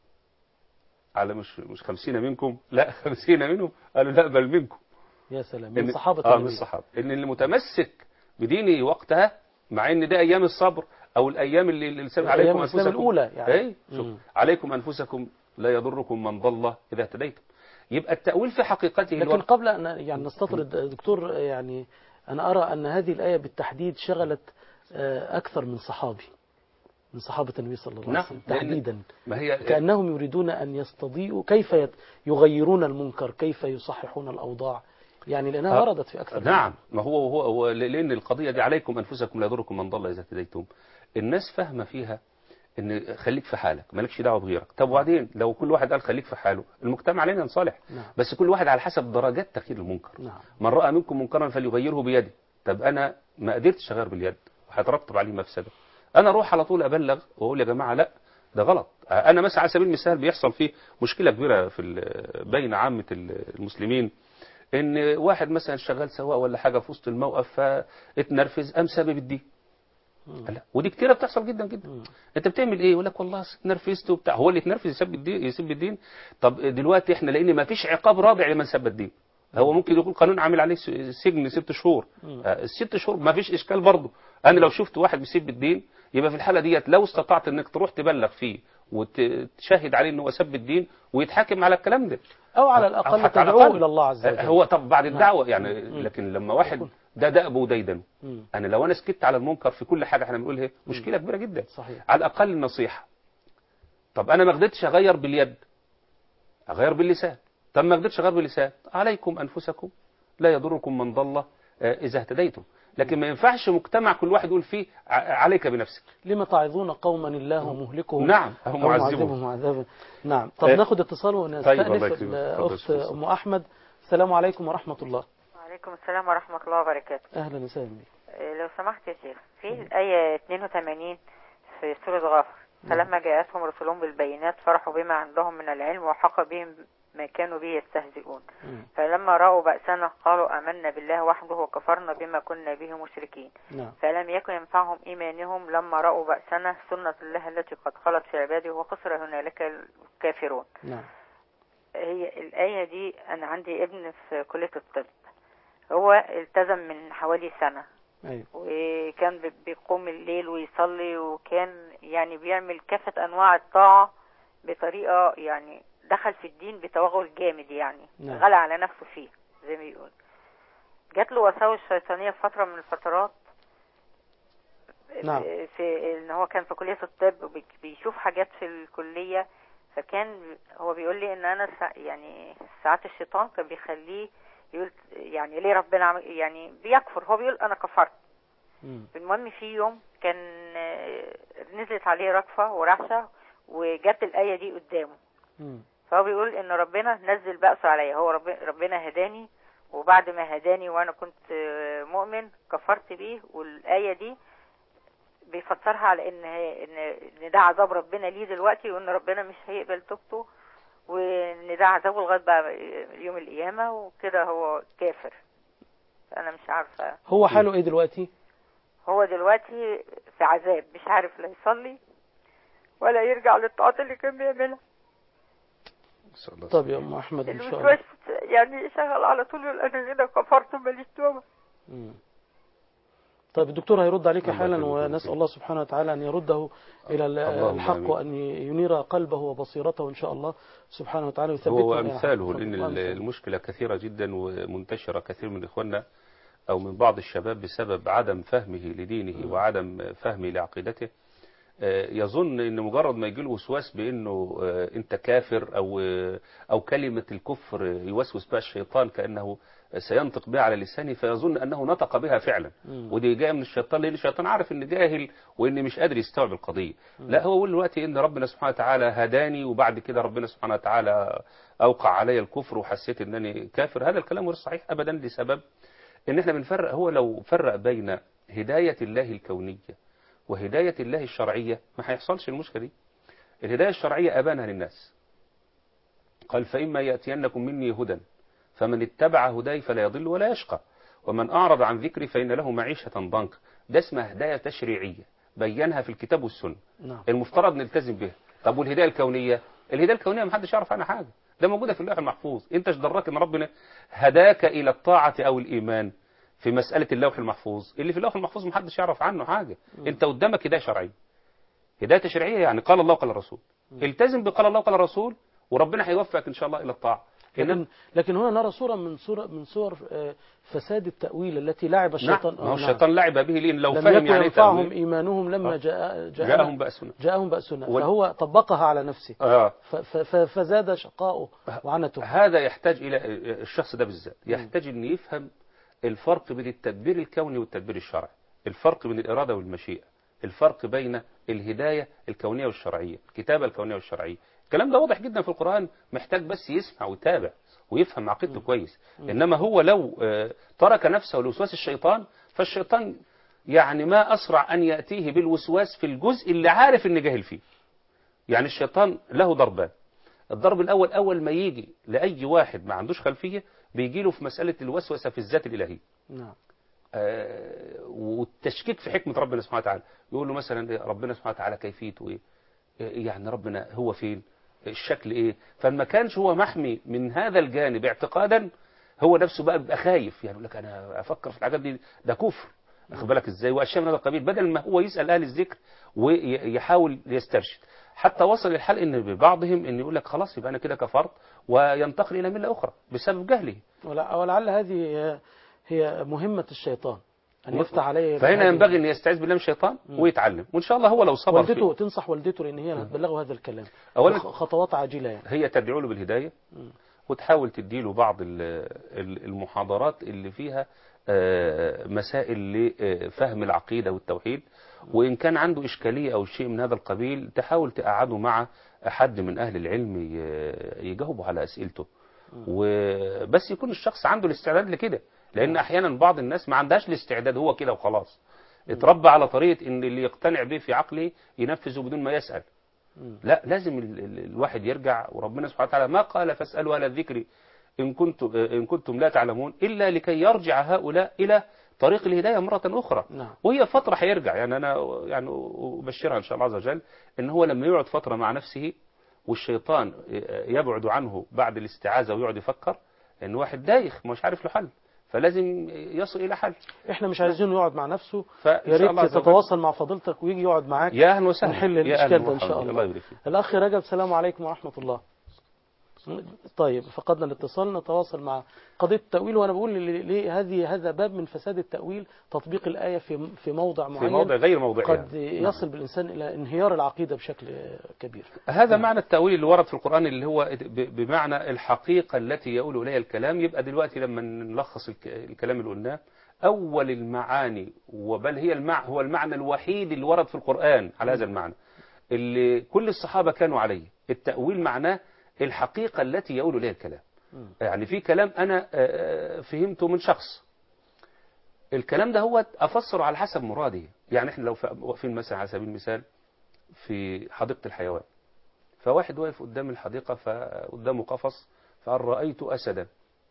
على مش مش خمسين منكم لا خمسين منهم قالوا لا بل منكم يا سلام من إن- صحابة اه من النبي. الصحابة ان اللي متمسك بدينه وقتها مع ان ده ايام الصبر او الايام اللي اللي سبق أيام عليكم الإسلام انفسكم الأولى يعني. اي شوف مم. عليكم انفسكم لا يضركم من ضل اذا اهتديتم يبقى التاويل في حقيقته لكن الوقت قبل أن يعني نستطرد دكتور يعني أنا أرى أن هذه الآية بالتحديد شغلت آه، أكثر من صحابي من صحابة النبي صلى الله عليه نعم، وسلم لأن- تحديدا ما هي كأنهم يريدون أن يستضيئوا كيف يت- يغيرون المنكر كيف يصححون الأوضاع يعني لأنها آه، وردت في أكثر من نعم ما هو هو, هو لان القضيه دي عليكم انفسكم لا يضركم من ضل اذا اهتديتم الناس فاهمه فيها ان خليك في حالك مالكش دعوه بغيرك طب وبعدين لو كل واحد قال خليك في حاله المجتمع علينا ينصلح نعم. بس كل واحد على حسب درجات تغيير المنكر نعم من راى منكم منكرا فليغيره بيده طب انا ما قدرتش اغير باليد وهترتب عليه مفسده انا اروح على طول ابلغ واقول يا جماعه لا ده غلط انا مثلا على سبيل المثال بيحصل فيه مشكله كبيره في ال- بين عامه المسلمين ان واحد مثلا شغال سواق ولا حاجه في وسط الموقف فاتنرفز قام سبب الدين لا ودي كتيره بتحصل جدا جدا مم. انت بتعمل ايه يقول لك والله اتنرفزت وبتاع هو اللي اتنرفز يسب الدين يسب الدين طب دلوقتي احنا لان ما فيش عقاب رادع لمن سب الدين هو ممكن يكون قانون عامل عليه س- سجن ست شهور مم. آه، الست شهور ما فيش اشكال برضه انا لو شفت واحد بيسب الدين يبقى في الحاله ديت لو استطعت انك تروح تبلغ فيه وتشهد عليه ان هو سب الدين ويتحاكم على الكلام ده أو على أو الأقل حتى على تدعوه الأقل. إلى الله عز وجل آه، هو طب بعد نعم. الدعوه يعني مم. لكن لما واحد ده دأبه وديدنه مم. انا لو انا سكت على المنكر في كل حاجه احنا بنقولها مشكله كبيره جدا صحيح على الاقل النصيحه طب انا ما قدرتش اغير باليد اغير باللسان طب ما قدرتش اغير باللسان عليكم انفسكم لا يضركم من ضل آه، اذا اهتديتم لكن ما ينفعش مجتمع كل واحد يقول فيه ع- عليك بنفسك لما تعظون قوما الله مهلكهم نعم أو أو معذبهم معذبهم عذابا نعم طب آه، ناخد اتصال طيب، الله ونستأنف يكرمك. اتفضل، الأخت اتفضل. أم أحمد السلام عليكم ورحمة الله وعليكم السلام ورحمة الله وبركاته أهلا وسهلا بك إيه، لو سمحت يا شيخ في الآية 82 في سورة غافر فلما جاءتهم رسلهم بالبينات فرحوا بما عندهم من العلم وحق بهم ما كانوا به يستهزئون مم. فلما رأوا بأسنا قالوا آمنا بالله وحده وكفرنا بما كنا به مشركين نعم فلم يكن ينفعهم إيمانهم لما رأوا بأسنا سنة الله التي قد خلت في عباده وخسر هنالك الكافرون نعم هي الآية دي أنا عندي ابن في كلية الطب هو التزم من حوالي سنة أيوه وكان بي- بيقوم الليل ويصلي وكان يعني بيعمل كافة أنواع الطاعة بطريقة يعني دخل في الدين بتوغل جامد يعني نعم. غلى على نفسه فيه زي ما بيقول جات له وساوس شيطانية في فترة من الفترات نعم. في ان هو كان في كلية الطب وبي- بيشوف حاجات في الكلية فكان هو بيقول لي ان انا سا يعني ساعات الشيطان كان بيخليه يقول يعني ليه ربنا عمل يعني بيكفر هو بيقول انا كفرت مم. المهم في يوم كان آه، نزلت عليه رجفة ورعشة وجت الآية دي قدامه مم. فهو بيقول ان ربنا نزل بأسه عليا هو رب ربنا هداني وبعد ما هداني وانا كنت آه، مؤمن كفرت بيه والآية دي بيفسرها على ان هي- ان ان ده عذاب ربنا ليه دلوقتي وان ربنا مش هيقبل توبته وان ده عذابه لغايه بقى يوم القيامه وكده هو كافر انا مش عارفه هو حاله إيه دلوقتي هو دلوقتي في عذاب مش عارف لا يصلي ولا يرجع للطاعات اللي كان بيعملها نسأل الله طب يا أم أحمد إن شاء الله الوسواس يعني شغل على طول يقول انا كده كفرت ماليش توبه مم. طيب الدكتور هيرد عليك الله حالا يخليك. ونسأل الله سبحانه وتعالى أن يرده إلى ال- اللهم الحق آمين. وأن ينير قلبه وبصيرته إن شاء الله سبحانه وتعالى ويثبته هو على الحق. أمثاله اتفضل. لأن ال- وأمثاله. المشكلة كثيرة جدا ومنتشرة كثير من إخواننا أو من بعض الشباب بسبب عدم فهمه لدينه وعدم فهمه لعقيدته آه، يظن ان مجرد ما يجي له وسواس بانه آه، انت كافر او آه، او كلمه الكفر يوسوس بها الشيطان كانه سينطق بها على لسانه فيظن انه نطق بها فعلا مم. ودي جايه من الشيطان لان الشيطان عارف ان جاهل وان مش قادر يستوعب القضيه لا هو بيقول دلوقتي ان ربنا سبحانه وتعالى هداني وبعد كده ربنا سبحانه وتعالى اوقع علي الكفر وحسيت انني كافر هذا الكلام غير صحيح ابدا لسبب ان احنا بنفرق هو لو فرق بين هدايه الله الكونيه وهدايه الله الشرعيه ما هيحصلش المشكله دي الهدايه الشرعيه ابانها للناس قال فاما ياتينكم مني هدى فمن اتبع هداي فلا يضل ولا يشقى ومن أعرض عن ذكري فإن له معيشة ضنكا ده اسمها هداية تشريعية بينها في الكتاب والسنة نعم المفترض نلتزم بها طب والهداية الكونية الهداية الكونية محدش يعرف عنها حاجة ده موجودة في اللوح المحفوظ انت ايش دراك ان ربنا هداك الى الطاعة او الايمان في مسألة اللوح المحفوظ اللي في اللوح المحفوظ محدش يعرف عنه حاجة انت قدامك هداية شرعية هداية تشريعية يعني قال الله وقال الرسول التزم بقال الله وقال الرسول وربنا هيوفقك ان شاء الله الى الطاعة لكن لكن هنا نرى صورة من صورة من صور آه، فساد التأويل التي لعب الشيطان نعم ما هو آه، الشيطان لعب به لين لو لم فهم يكن يعني ايه ينفعهم تأويل إيمانهم لما آه. جاء جاء جاءهم بأسنا جاءهم بأسنا وال- فهو طبقها على نفسه اه ف- ف- ف- فزاد شقاؤه وعنته هذا يحتاج الى الشخص ده بالذات يحتاج ان يفهم الفرق بين التدبير الكوني والتدبير الشرعي الفرق بين الاراده والمشيئه الفرق بين الهدايه الكونيه والشرعيه الكتابه الكونيه والشرعيه الكلام ده واضح جدا في القران محتاج بس يسمع ويتابع ويفهم عقيدته كويس انما هو لو آه، ترك نفسه لوسواس الشيطان فالشيطان يعني ما اسرع ان ياتيه بالوسواس في الجزء اللي عارف ان جاهل فيه يعني الشيطان له ضربان الضرب الأول أول ما يجي لأي واحد ما عندوش خلفية بيجي له في مسألة الوسوسة في الذات الإلهية نعم آه، والتشكيك في حكمة ربنا سبحانه وتعالى يقول له مثلا إيه، ربنا سبحانه وتعالى كيفيته إيه إيه يعني ربنا هو فين الشكل إيه فما كانش هو محمي من هذا الجانب اعتقادا هو نفسه بقى بيبقى خايف يعني يقول لك أنا أفكر في الحاجات دي ده كفر واخد بالك ازاي واشياء من هذا القبيل بدل ما هو يسال اهل الذكر ويحاول يسترشد حتى وصل الحال ان ببعضهم ان يقول لك خلاص يبقى انا كده كفرت وينتقل الى مله اخرى بسبب جهله ولع- ولعل هذه هي- هي مهمة الشيطان أن يفتح عليه فهنا هذه- ينبغي ان يستعيذ بالله من الشيطان ويتعلم وان شاء الله هو لو صبر والدته فيه تنصح والدته لأن هي هتبلغه هذا الكلام أولا خ- خطوات عاجلة يعني هي تدعو له بالهدايه وتحاول تديله بعض ال- ال- المحاضرات اللي فيها آه، مسائل لفهم العقيدة والتوحيد وإن كان عنده إشكالية أو شيء من هذا القبيل تحاول تقعده مع حد من أهل العلم ي- يجاوبه على أسئلته وبس يكون الشخص عنده الاستعداد لكده لأن أحيانا بعض الناس ما عندهاش الاستعداد هو كده وخلاص اتربى على طريقة إن اللي يقتنع به في عقله ينفذه بدون ما يسأل لا لازم ال- ال- الواحد يرجع وربنا سبحانه وتعالى ما قال فاسألوا أهل الذكر إن كنتم إن كنتم لا تعلمون إلا لكي يرجع هؤلاء إلى طريق الهداية مرة أخرى نعم وهي فترة هيرجع يعني أنا يعني أبشرها إن شاء الله عز وجل إن هو لما يقعد فترة مع نفسه والشيطان يبعد عنه بعد الاستعاذة ويقعد يفكر إن واحد دايخ مش عارف له حل فلازم يصل إلى حل احنا مش عايزينه يقعد مع نفسه فإن يا شاء الله ريت عز وجل- تتواصل مع فضيلتك ويجي يقعد معاك يا أهلا وسهلا نحل يا الإشكال أهلا ده إن شاء ومرحبا. الله. الله يبارك فيك الأخ رجب السلام عليكم ورحمة الله طيب فقدنا الاتصال نتواصل مع قضية التأويل وأنا بقول ليه- ليه هذه هذا باب من فساد التأويل تطبيق الآية في في موضع في معين موضع غير موضعها قد يصل بالإنسان إلى انهيار العقيدة بشكل كبير هذا معنى التأويل اللي ورد في القرآن اللي هو ب- بمعنى الحقيقة التي يقول إليها الكلام يبقى دلوقتي لما نلخص الك- الكلام اللي قلناه أول المعاني وبل هي المع هو المعنى الوحيد اللي ورد في القرآن على هذا المعنى اللي كل الصحابة كانوا عليه التأويل معناه الحقيقة التي يقول إليها الكلام يعني في كلام أنا آه، فهمته من شخص الكلام ده هو أفسره على حسب مرادي يعني احنا لو ف- واقفين مثلا على سبيل المثال في حديقة الحيوان فواحد واقف قدام الحديقة فقدامه قفص فقال رأيت أسدا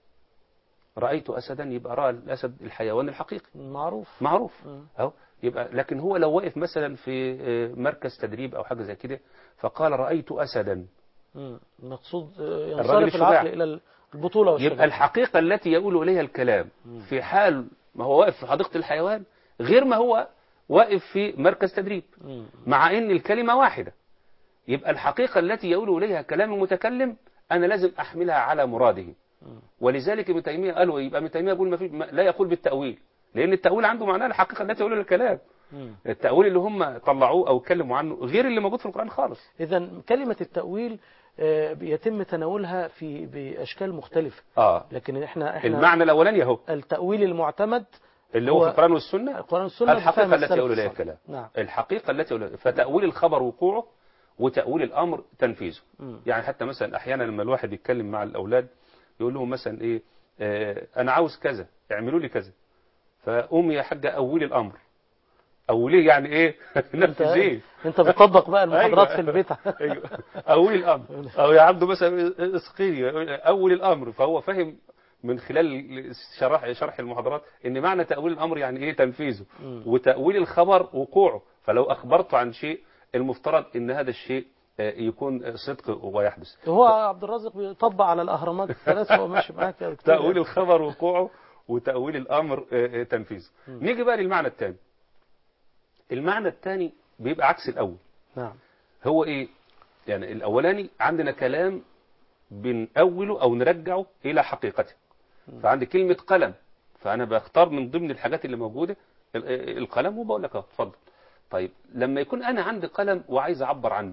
رأيت أسدا يبقى رأى الأسد الحيوان الحقيقي معروف معروف مم. أهو يبقى لكن هو لو واقف مثلا في آه، مركز تدريب أو حاجة زي كده فقال رأيت أسدا مم. المقصود آه، الراجل ينصرف الشجاع. العقل إلى البطولة يبقى والشجاعة الحقيقة التي يقول إليها الكلام في حال ما هو واقف في حديقة الحيوان غير ما هو واقف في مركز تدريب مم. مع ان الكلمة واحدة يبقى الحقيقة التي يقول إليها كلام المتكلم أنا لازم أحملها على مراده ولذلك ابن تيمية قالوا يبقى ابن تيمية يقول ما في ما لا يقول بالتأويل لأن التأويل عنده معناه الحقيقة التي يقول الكلام مم. التأويل اللي هم طلعوه أو اتكلموا عنه غير اللي موجود في القرآن خالص إذا كلمة التأويل آه، يتم تناولها في بأشكال مختلفة آه لكن احنا احنا المعنى الأولاني أهو التأويل المعتمد اللي هو هو في القرآن والسنة القرآن والسنة الحقيقة بفهم التي السلف يقول إليها الصالح. الكلام نعم الحقيقة التي يقول فتأويل الخبر وقوعه وتأويل الأمر تنفيذه مم. يعني حتى مثلا أحيانا لما الواحد يتكلم مع الأولاد يقول لهم مثلا إيه آه أنا عاوز كذا اعملوا لي كذا فقوم يا حاجة أولي الأمر أوليه يعني إيه انت نفذ إيه انت بتطبق بقى المحاضرات أيوة. في البيت أيوة. أولي الأمر أو يا عبده مثلا اسقيني أول الأمر فهو فهم من خلال شرح شرح المحاضرات ان معنى تاويل الامر يعني ايه تنفيذه مم. وتاويل الخبر وقوعه فلو اخبرت عن شيء المفترض ان هذا الشيء آه، يكون صدق ويحدث هو عبد الرازق بيطبق على الأهرامات الثلاث هو ماشي معاك يا دكتور تأويل الخبر وقوعه وتأويل الأمر آه، آه، تنفيذه نيجي بقى للمعنى الثاني المعنى الثاني بيبقى عكس الأول نعم هو إيه يعني الأولاني عندنا كلام بنأوله أو نرجعه إلى حقيقته فعندي كلمة قلم فأنا بختار من ضمن الحاجات اللي موجودة ال- آه، القلم وبقول لك أهو اتفضل طيب لما يكون أنا عندي قلم وعايز أعبر عنه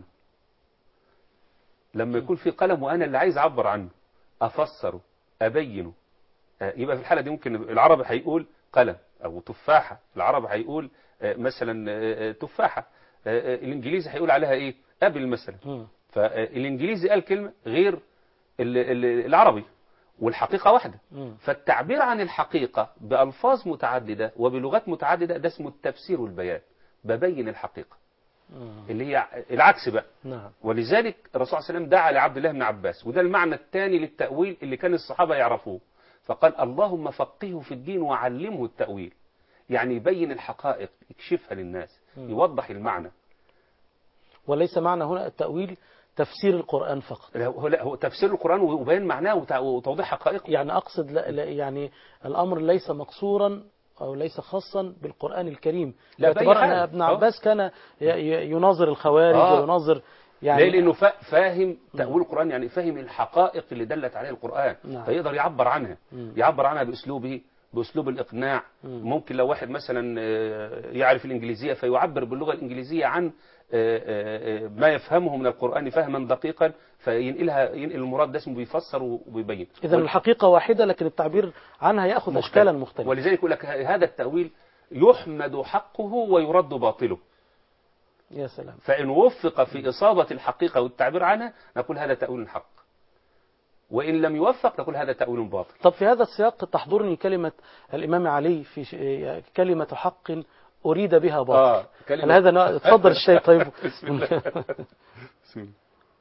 لما يكون في قلم وأنا اللي عايز أعبر عنه أفسره أبينه آه، يبقى في الحالة دي ممكن العربي هيقول قلم أو تفاحة العربي هيقول آه، مثلا آه، آه، تفاحة آه، آه، الإنجليزي هيقول عليها إيه أبل مثلا مم. فالإنجليزي قال كلمة غير ال- ال- العربي والحقيقة واحدة مم. فالتعبير عن الحقيقة بألفاظ متعددة وبلغات متعددة ده اسمه التفسير والبيان ببين الحقيقة مم. اللي هي العكس بقى نعم ولذلك الرسول صلى الله عليه وسلم دعا لعبد الله بن عباس وده المعنى الثاني للتأويل اللي كان الصحابة يعرفوه فقال اللهم فقهه في الدين وعلمه التأويل يعني يبين الحقائق يكشفها للناس مم. يوضح المعنى وليس معنى هنا التأويل تفسير القرآن فقط لا، هو لا هو تفسير القرآن وبيان معناه وتع- وتوضيح حقائقه يعني أقصد لا لا يعني الأمر ليس مقصورا أو ليس خاصا بالقرآن الكريم لا، بأي باعتبار أن حاجة. ابن آه. عباس كان ي- ي- يناظر الخوارج آه. ويناظر يعني يعني ليه لانه فا- فاهم تأويل القرآن يعني فاهم الحقائق اللي دلت عليها القرآن نعم. فيقدر يعبر عنها مم. يعبر عنها بأسلوبه بأسلوب الإقناع مم. ممكن لو واحد مثلا آه، يعرف الإنجليزية فيعبر باللغة الإنجليزية عن آه، آه، آه، ما يفهمه من القرآن فهما دقيقا فينقلها ينقل المراد ده اسمه بيفسر وبيبين إذا الحقيقة واحدة لكن التعبير عنها يأخذ مختلف. أشكالا مختلفة ولذلك يقول لك هذا التأويل يحمد حقه ويرد باطله يا سلام فإن وفق في إصابة الحقيقة والتعبير عنها نقول هذا تأويل حق وإن لم يوفق نقول هذا تأويل باطل طب في هذا السياق تحضرني كلمة الإمام علي في ش- كلمة حق أريد بها باطل آه كلمة هل هذا نوع- اتفضل الشيء طيب بسم الله بسم الله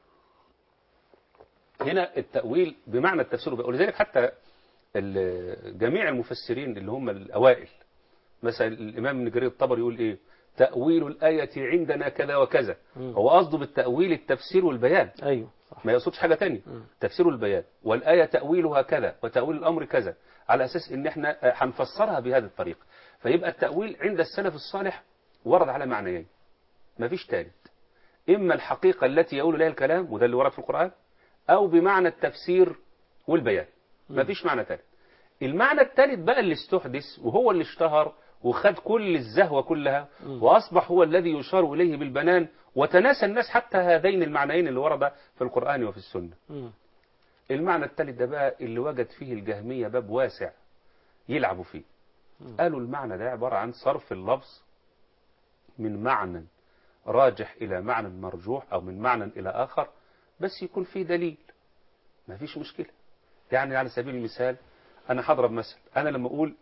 هنا التأويل بمعنى التفسير ولذلك حتى ال- جميع المفسرين اللي هم الأوائل مثلا الإمام ابن جرير الطبري يقول إيه تأويل الآية عندنا كذا وكذا مم. هو قصده بالتأويل التفسير والبيان أيوه صح ما يقصدش حاجة تانية مم. تفسير البيان والآية تأويلها كذا وتأويل الأمر كذا على أساس إن إحنا هنفسرها بهذه الطريقة فيبقى التأويل عند السلف الصالح ورد على معنيين ما فيش ثالث إما الحقيقة التي يقول لها الكلام وده اللي ورد في القرآن أو بمعنى التفسير والبيان ما فيش معنى ثالث المعنى الثالث بقى اللي استحدث وهو اللي اشتهر وخد كل الزهوة كلها وأصبح هو الذي يشار إليه بالبنان وتناسى الناس حتى هذين المعنيين اللي ورد في القرآن وفي السنة مم. المعنى الثالث ده بقى اللي وجد فيه الجهمية باب واسع يلعبوا فيه قالوا المعنى ده عبارة عن صرف اللفظ من معنى راجح إلى معنى مرجوح أو من معنى إلى آخر بس يكون فيه دليل ما فيش مشكلة يعني على سبيل المثال أنا هضرب مثل أنا لما أقول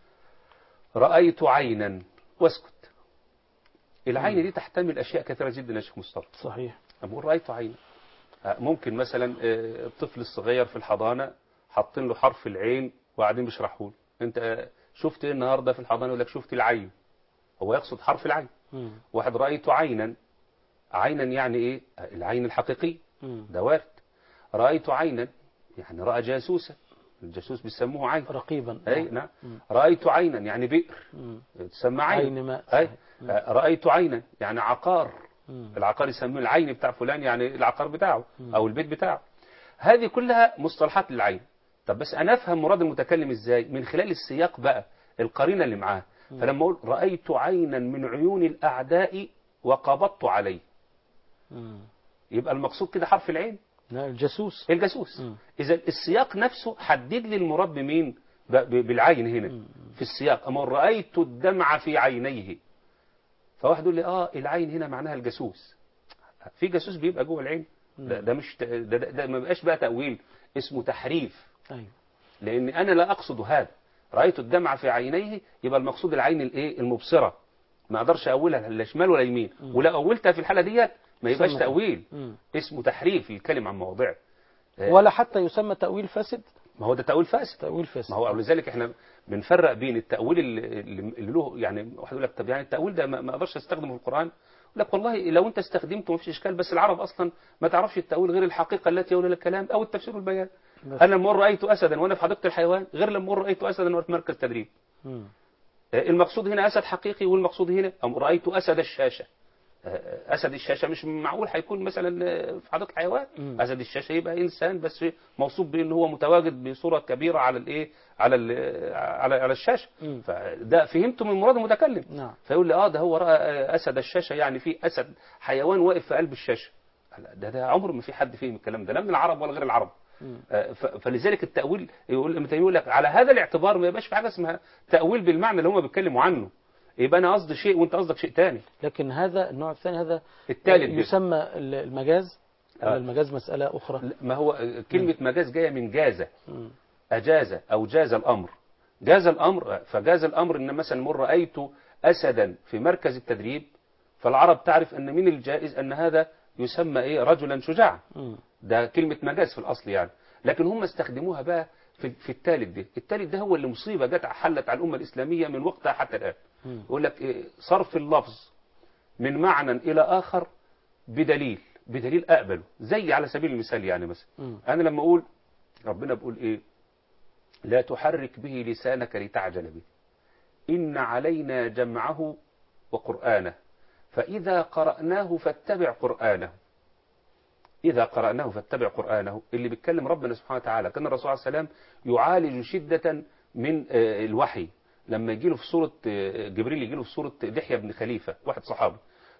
رأيت عينا واسكت العين دي تحتمل أشياء كثيرة جدا يا شيخ مصطفى صحيح أنا بقول رأيت عين آه، ممكن مثلا آه، الطفل الصغير في الحضانة حاطين له حرف العين وقاعدين بيشرحوا له انت آه، شفت ايه النهارده في الحضانة يقول لك شفت العين هو يقصد حرف العين مم. واحد رأيت عينا عينا يعني ايه آه، العين الحقيقي مم. ده وارد رأيت عينا يعني رأى جاسوسا الجاسوس بيسموه عين رقيبا اي نعم رأيت عينا يعني بئر مم. تسمى عين عين ماء اي صحيح. آه، رأيت عينا يعني عقار مم. العقار يسموه العين بتاع فلان يعني العقار بتاعه او البيت بتاعه هذه كلها مصطلحات للعين طب بس انا افهم مراد المتكلم ازاي من خلال السياق بقى القرينه اللي معاه فلما اقول رايت عينا من عيون الاعداء وقبضت عليه مم. يبقى المقصود كده حرف العين لا، الجاسوس الجاسوس مم. اذا السياق نفسه حدد لي المراد بمين ب- ب- بالعين هنا في السياق اما رايت الدمع في عينيه فواحد يقول لي اه العين هنا معناها الجاسوس في جاسوس بيبقى جوه العين ده, ده مش ت- ده, ده, ده ما بقاش بقى تاويل اسمه تحريف أيوه لان انا لا اقصد هذا رايت الدمع في عينيه يبقى المقصود العين الايه المبصره ما اقدرش اولها لا شمال ولا يمين ولو اولتها في الحاله ديت ما يبقاش سمى. تاويل مم. اسمه تحريف الكلم عن مواضعه آه، ولا حتى يسمى تأويل فاسد ما هو ده تأويل فاسد تأويل فاسد ما هو ولذلك احنا بنفرق بين التأويل اللي, اللي له يعني واحد يقول لك طب يعني التأويل ده ما ما اقدرش استخدمه في القرآن يقول لك والله لو انت استخدمته ما فيش اشكال بس العرب اصلا ما تعرفش التأويل غير الحقيقة التي يولى الكلام او التفسير والبيان بس. انا لما رأيت اسدا وانا في حديقة الحيوان غير لما رأيت اسدا وانا في مركز تدريب مم. المقصود هنا أسد حقيقي والمقصود هنا أم رأيت أسد الشاشة أسد الشاشة مش معقول هيكون مثلا في حديقة حيوان مم. أسد الشاشة يبقى إنسان بس موصوف بأن هو متواجد بصورة كبيرة على الإيه على ال- على على الشاشة مم. فده فهمته من مراد المتكلم نعم فيقول لي اه ده هو رأى أسد الشاشة يعني في أسد حيوان واقف في قلب الشاشة لا، ده ده عمر ما في حد فهم الكلام ده لا من العرب ولا غير العرب مم. آه، ف- فلذلك التأويل يقول لما يقول لك على هذا الاعتبار ما يبقاش في حاجة اسمها تأويل بالمعنى اللي هم بيتكلموا عنه يبقى أنا قصدي شيء وأنت قصدك شيء تاني لكن هذا النوع الثاني هذا التالت ده. يسمى المجاز ولا آه. المجاز مسألة أخرى لا، ما هو آه، كلمة مجاز جاية من جازة مم. أجاز أو جاز الأمر جاز الأمر فجاز الأمر إن مثلا مر رأيت أسدا في مركز التدريب فالعرب تعرف أن من الجائز أن هذا يسمى إيه رجلا شجاعا مم. ده كلمة مجاز في الأصل يعني لكن هم استخدموها بقى في, في الثالث ده الثالث ده هو اللي مصيبة جت حلت على الأمة الإسلامية من وقتها حتى الآن مم. يقول لك إيه صرف اللفظ من معنى إلى آخر بدليل بدليل أقبله زي على سبيل المثال يعني مثلا مم. أنا لما أقول ربنا بيقول إيه لا تحرك به لسانك لتعجل به إن علينا جمعه وقرآنه فإذا قرأناه فاتبع قرآنه إذا قرأناه فاتبع قرآنه اللي بيتكلم ربنا سبحانه وتعالى كان الرسول عليه السلام يعالج شدة من آه، الوحي لما يجي له في صورة آه، جبريل يجي له في صورة دحية بن خليفة واحد صحابي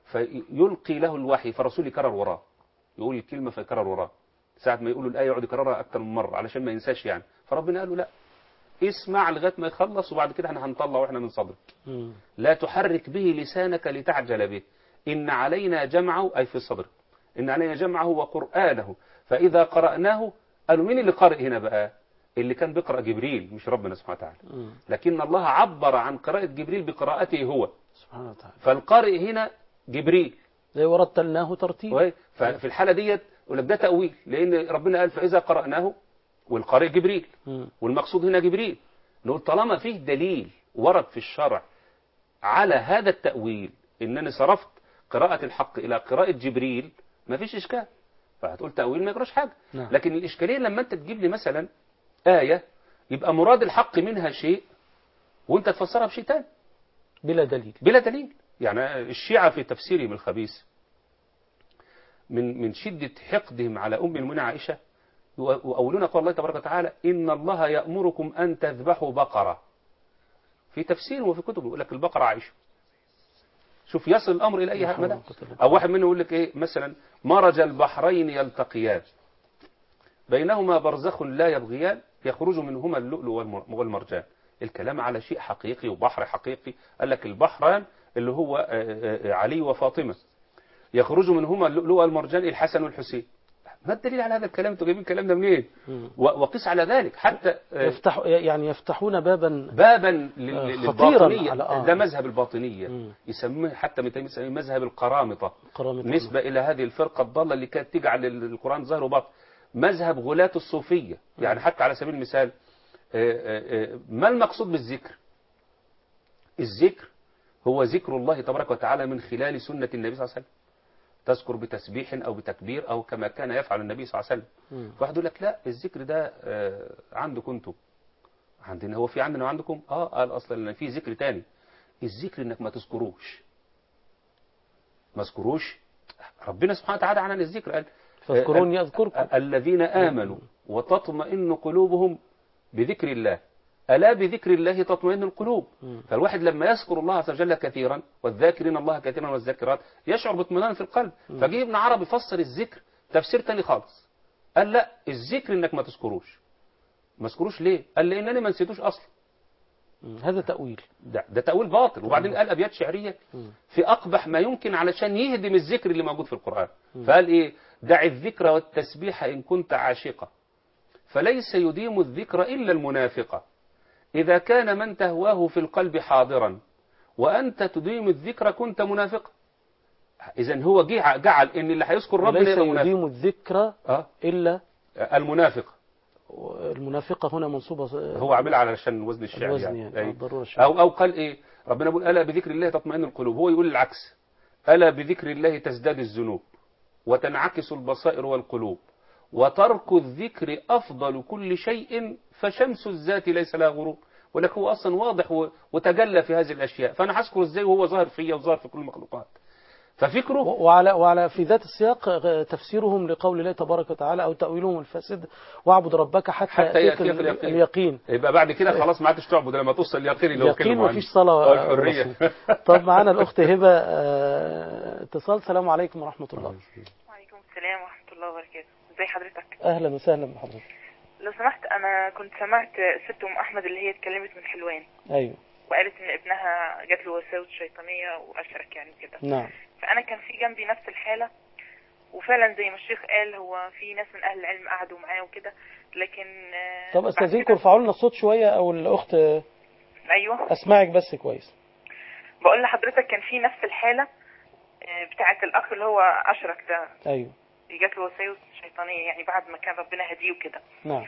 فيلقي له الوحي فالرسول يكرر وراه يقول الكلمة فيكرر وراه ساعة ما يقولوا الآية يقعد يكررها أكتر من مرة علشان ما ينساش يعني فربنا قال له لا اسمع لغاية ما يخلص وبعد كده احنا هنطلع واحنا من صدرك مم. لا تحرك به لسانك لتعجل به إن علينا جمعه أي في صدرك إن علينا جمعه وقرآنه فإذا قرأناه قالوا مين اللي قارئ هنا بقى اللي كان بيقرأ جبريل مش ربنا سبحانه وتعالى مم. لكن الله عبر عن قراءة جبريل بقراءته هو سبحانه وتعالى فالقارئ هنا جبريل زي ورتلناه ترتيلا كويس؟ ففي الحالة ديت يقول لك ده تأويل لأن ربنا قال فإذا قرأناه والقارئ جبريل مم. والمقصود هنا جبريل نقول طالما فيه دليل ورد في الشرع على هذا التأويل إنني صرفت قراءة الحق إلى قراءة جبريل ما فيش إشكال فهتقول تأويل ما يجراش حاجة نعم. لكن الإشكالية لما أنت تجيب لي مثلا آية يبقى مراد الحق منها شيء وأنت تفسرها بشيء تاني بلا دليل بلا دليل يعني الشيعة في تفسيرهم الخبيث من من شدة حقدهم على أم المؤمنين عائشة يؤولون قول الله تبارك وتعالى إن الله يأمركم أن تذبحوا بقرة في تفسير وفي كتب يقول لك البقرة عائشة شوف يصل الأمر إلى أي لا حول مدى ولا قوة إلا بالله. أو واحد منهم يقول لك إيه مثلا مرج البحرين يلتقيان بينهما برزخ لا يبغيان يخرج منهما اللؤلؤ والمر- والمرجان الكلام على شيء حقيقي وبحر حقيقي قال لك البحران اللي هو آه، آه، علي وفاطمة يخرج منهما اللؤلؤ والمرجان الحسن والحسين ما الدليل على هذا الكلام انتوا جايبين الكلام ده منين مم. و- وقس على ذلك حتى آه، يفتح يعني يفتحون بابا بابا لل- آه، لل- خطيراً للباطنية على- آه. ده مذهب الباطنية مم. يسميه حتى من يسميه مذهب القرامطة قرامطة. نسبة إلى هذه الفرقة الضالة اللي كانت تجعل القرآن ظاهر وباطن مذهب غلاة الصوفية يعني حتى على سبيل المثال آه، آه، آه، ما المقصود بالذكر الذكر هو ذكر الله تبارك وتعالى من خلال سنة النبي صلى الله عليه وسلم تذكر بتسبيح أو بتكبير أو كما كان يفعل النبي صلى الله عليه وسلم مم. فواحد يقول لك لا الذكر ده آه، عندكم انتم عندنا هو في عندنا وعندكم اه قال اصلا ان في ذكر تاني الذكر انك ما تذكروش ما تذكروش ربنا سبحانه وتعالى عن الذكر قال فاذكروني آه، أذكركم آه، الذين آمنوا وتطمئن قلوبهم بذكر الله ألا بذكر الله تطمئن القلوب مم. فالواحد لما يذكر الله عز وجل كثيرا والذاكرين الله كثيرا والذاكرات يشعر باطمئنان في القلب فجه ابن عربي فسر الذكر تفسير تاني خالص قال لا الذكر انك ما تذكروش ما تذكروش ليه قال لانني ما نسيتوش اصلا مم. هذا تأويل ده, ده تأويل باطل وبعدين قال أبيات شعرية مم. في أقبح ما يمكن علشان يهدم الذكر اللي موجود في القرآن فقال إيه دع الذكر والتسبيح إن كنت عاشقا فليس يديم الذكر إلا المنافقة إذا كان من تهواه في القلب حاضرا وأنت تديم الذكر كنت منافقا إذا هو جه- جعل إن اللي هيذكر ربنا وليس يبقى منافق يديم الذكر آه إلا المنافق المنافقة هنا منصوبة هو عاملها علشان وزن الشعر الوزن يعني, يعني أي. الضرورة الشعر أو أو قال إيه ربنا يقول ألا بذكر الله تطمئن القلوب هو يقول العكس ألا بذكر الله تزداد الذنوب وتنعكس البصائر والقلوب وترك الذكر أفضل كل شيء فشمس الذات ليس لها غروب ولكن هو أصلا واضح و- وتجلى في هذه الأشياء فأنا هذكر إزاي وهو ظاهر فيا وظاهر في كل المخلوقات ففكره و- وعلى وعلى في ذات السياق آه، تفسيرهم لقول الله تبارك وتعالى او تاويلهم الفاسد واعبد ربك حتى, حتى ياتيك يأتيك ال- اليقين. اليقين يبقى بعد كده خلاص ما عادش تعبد لما توصل اليقين اللي هو اليقين اتكلم عنه. مفيش صلاة أو الحرية رسول. طب معانا الأخت هبة آه، اتصال السلام عليكم ورحمة الله وعليكم السلام ورحمة الله وبركاته ازي حضرتك أهلا وسهلا بحضرتك لو سمحت انا كنت سمعت ست ام احمد اللي هي اتكلمت من حلوان أيوه وقالت ان ابنها جات له وساوس شيطانية واشرك يعني كده نعم فانا كان في جنبي نفس الحالة وفعلا زي ما الشيخ قال هو في ناس من اهل العلم قعدوا معاه وكده لكن آه، طب بعد استاذنكم كده- ارفعوا لنا الصوت شوية أو الأخت آه، ايوه أسمعك بس كويس بقول لحضرتك كان في نفس الحالة آه، بتاعة الاخ اللي هو اشرك ده أيوه جات له وساوس شيطانية يعني بعد ما كان ربنا هديه وكده نعم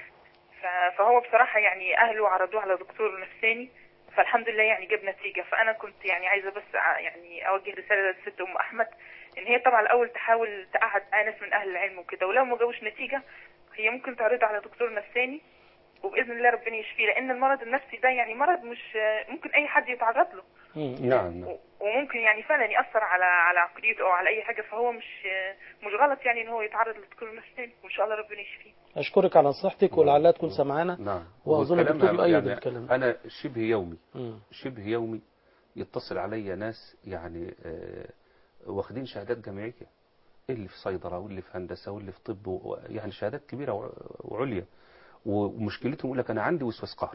ف- فهو بصراحة يعني أهله عرضوه على دكتور نفساني فالحمد لله يعني جاب نتيجة فأنا كنت يعني عايزة بس ع- يعني أوجه رسالة للست أم أحمد إن هي طبعا الأول تحاول تقعد معاه ناس من أهل العلم وكده ولو ما جابوش نتيجة هي ممكن تعرضه على دكتور نفساني وبإذن الله ربنا يشفيه لأن المرض النفسي ده يعني مرض مش ممكن أي حد يتعرض له مم. نعم نعم و- وممكن يعني فعلا يأثر على على عقليته أو على أي حاجة فهو مش مش غلط يعني إن هو يتعرض لدكتور نفساني وإن شاء الله ربنا يشفيه أشكرك على نصيحتك ولعلها تكون سمعانا نعم وأظن والكلام الدكتور يؤيد يعني الكلام. أنا شبه يومي مم. شبه يومي يتصل علي ناس يعني آه، واخدين شهادات جامعية اللي في صيدلة واللي في هندسة واللي في طب و- يعني شهادات كبيرة وع- وعليا ومشكلتهم يقول لك أنا عندي وسواس قهري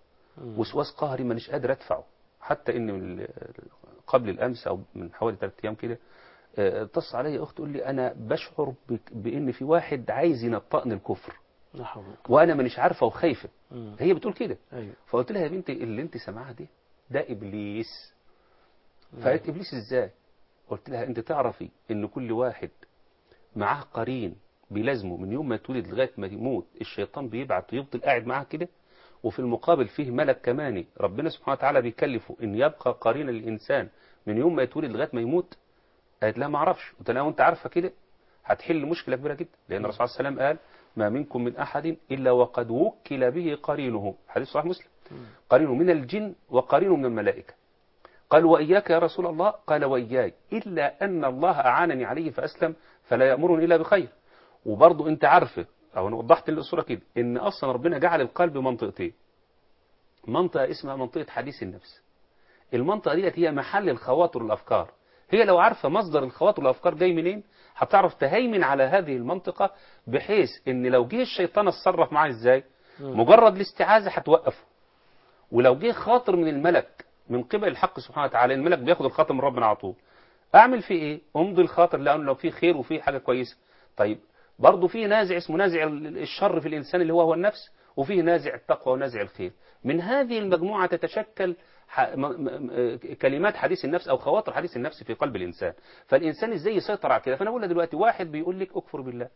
مم. وسواس قهري مانيش قادر أدفعه حتى إن من ال- قبل الأمس أو من حوالي ثلاث أيام كده آه، اتصل علي أخت تقول لي أنا بشعر بك- بإن في واحد عايز ينطقني الكفر لا حول ولا وأنا مانيش عارفة وخايفة قوة. مم. هي بتقول كده أيوه فقلت لها يا بنتي اللي انت سامعاها دي ده ابليس فقالت ابليس ازاي قلت لها انت تعرفي ان كل واحد معاه قرين بيلازمه من يوم ما يتولد لغايه ما يموت الشيطان بيبعت ويفضل قاعد معاه كده وفي المقابل فيه ملك كماني ربنا سبحانه وتعالى بيكلفه ان يبقى قرين الانسان من يوم ما يتولد لغايه ما يموت قالت لها ما اعرفش قلت لها وانت عارفه كده هتحل مشكله كبيره جدا لان الرسول صلى الله عليه وسلم قال ما منكم من احد الا وقد وكل به قرينه حديث صحيح مسلم قرينه من الجن وقرينه من الملائكه قال وإياك يا رسول الله قال وإياي إلا أن الله أعانني عليه فأسلم فلا يأمرني إلا بخير وبرضه أنت عارفه أو أنا وضحت الصورة كده إن أصلا ربنا جعل القلب منطقتين منطقة اسمها منطقة حديث النفس المنطقة ديت هي محل الخواطر والأفكار هي لو عارفة مصدر الخواطر والأفكار جاي منين هتعرف تهيمن على هذه المنطقة بحيث إن لو جه الشيطان اتصرف معاه إزاي مجرد الاستعاذة هتوقفه ولو جه خاطر من الملك من قبل الحق سبحانه وتعالى الملك بياخد الخاطر من ربنا على طول اعمل فيه ايه امضي الخاطر لانه لو فيه خير وفيه حاجه كويسه طيب برضه فيه نازع اسمه نازع الشر في الانسان اللي هو هو النفس وفيه نازع التقوى ونازع الخير من هذه المجموعه تتشكل ح... م... م... كلمات حديث النفس او خواطر حديث النفس في قلب الانسان فالانسان ازاي يسيطر على كده فانا بقول لك دلوقتي واحد بيقول لك اكفر بالله